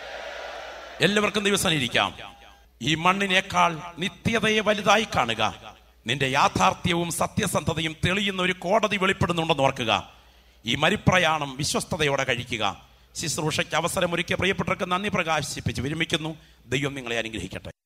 എല്ലാവർക്കും ദിവസം ഇരിക്കാം ഈ മണ്ണിനേക്കാൾ നിത്യതയെ വലുതായി കാണുക നിന്റെ യാഥാർത്ഥ്യവും സത്യസന്ധതയും തെളിയുന്ന ഒരു കോടതി വെളിപ്പെടുന്നുണ്ടെന്ന് ഓർക്കുക ഈ മരിപ്രയാണം വിശ്വസ്തയോടെ കഴിക്കുക ശുശ്രൂഷയ്ക്ക് അവസരമൊരുക്കിയ പ്രിയപ്പെട്ടവർക്ക് നന്ദി പ്രകാശിപ്പിച്ച് വിരമിക്കുന്നു ദൈവം നിങ്ങളെ അനുഗ്രഹിക്കട്ടെ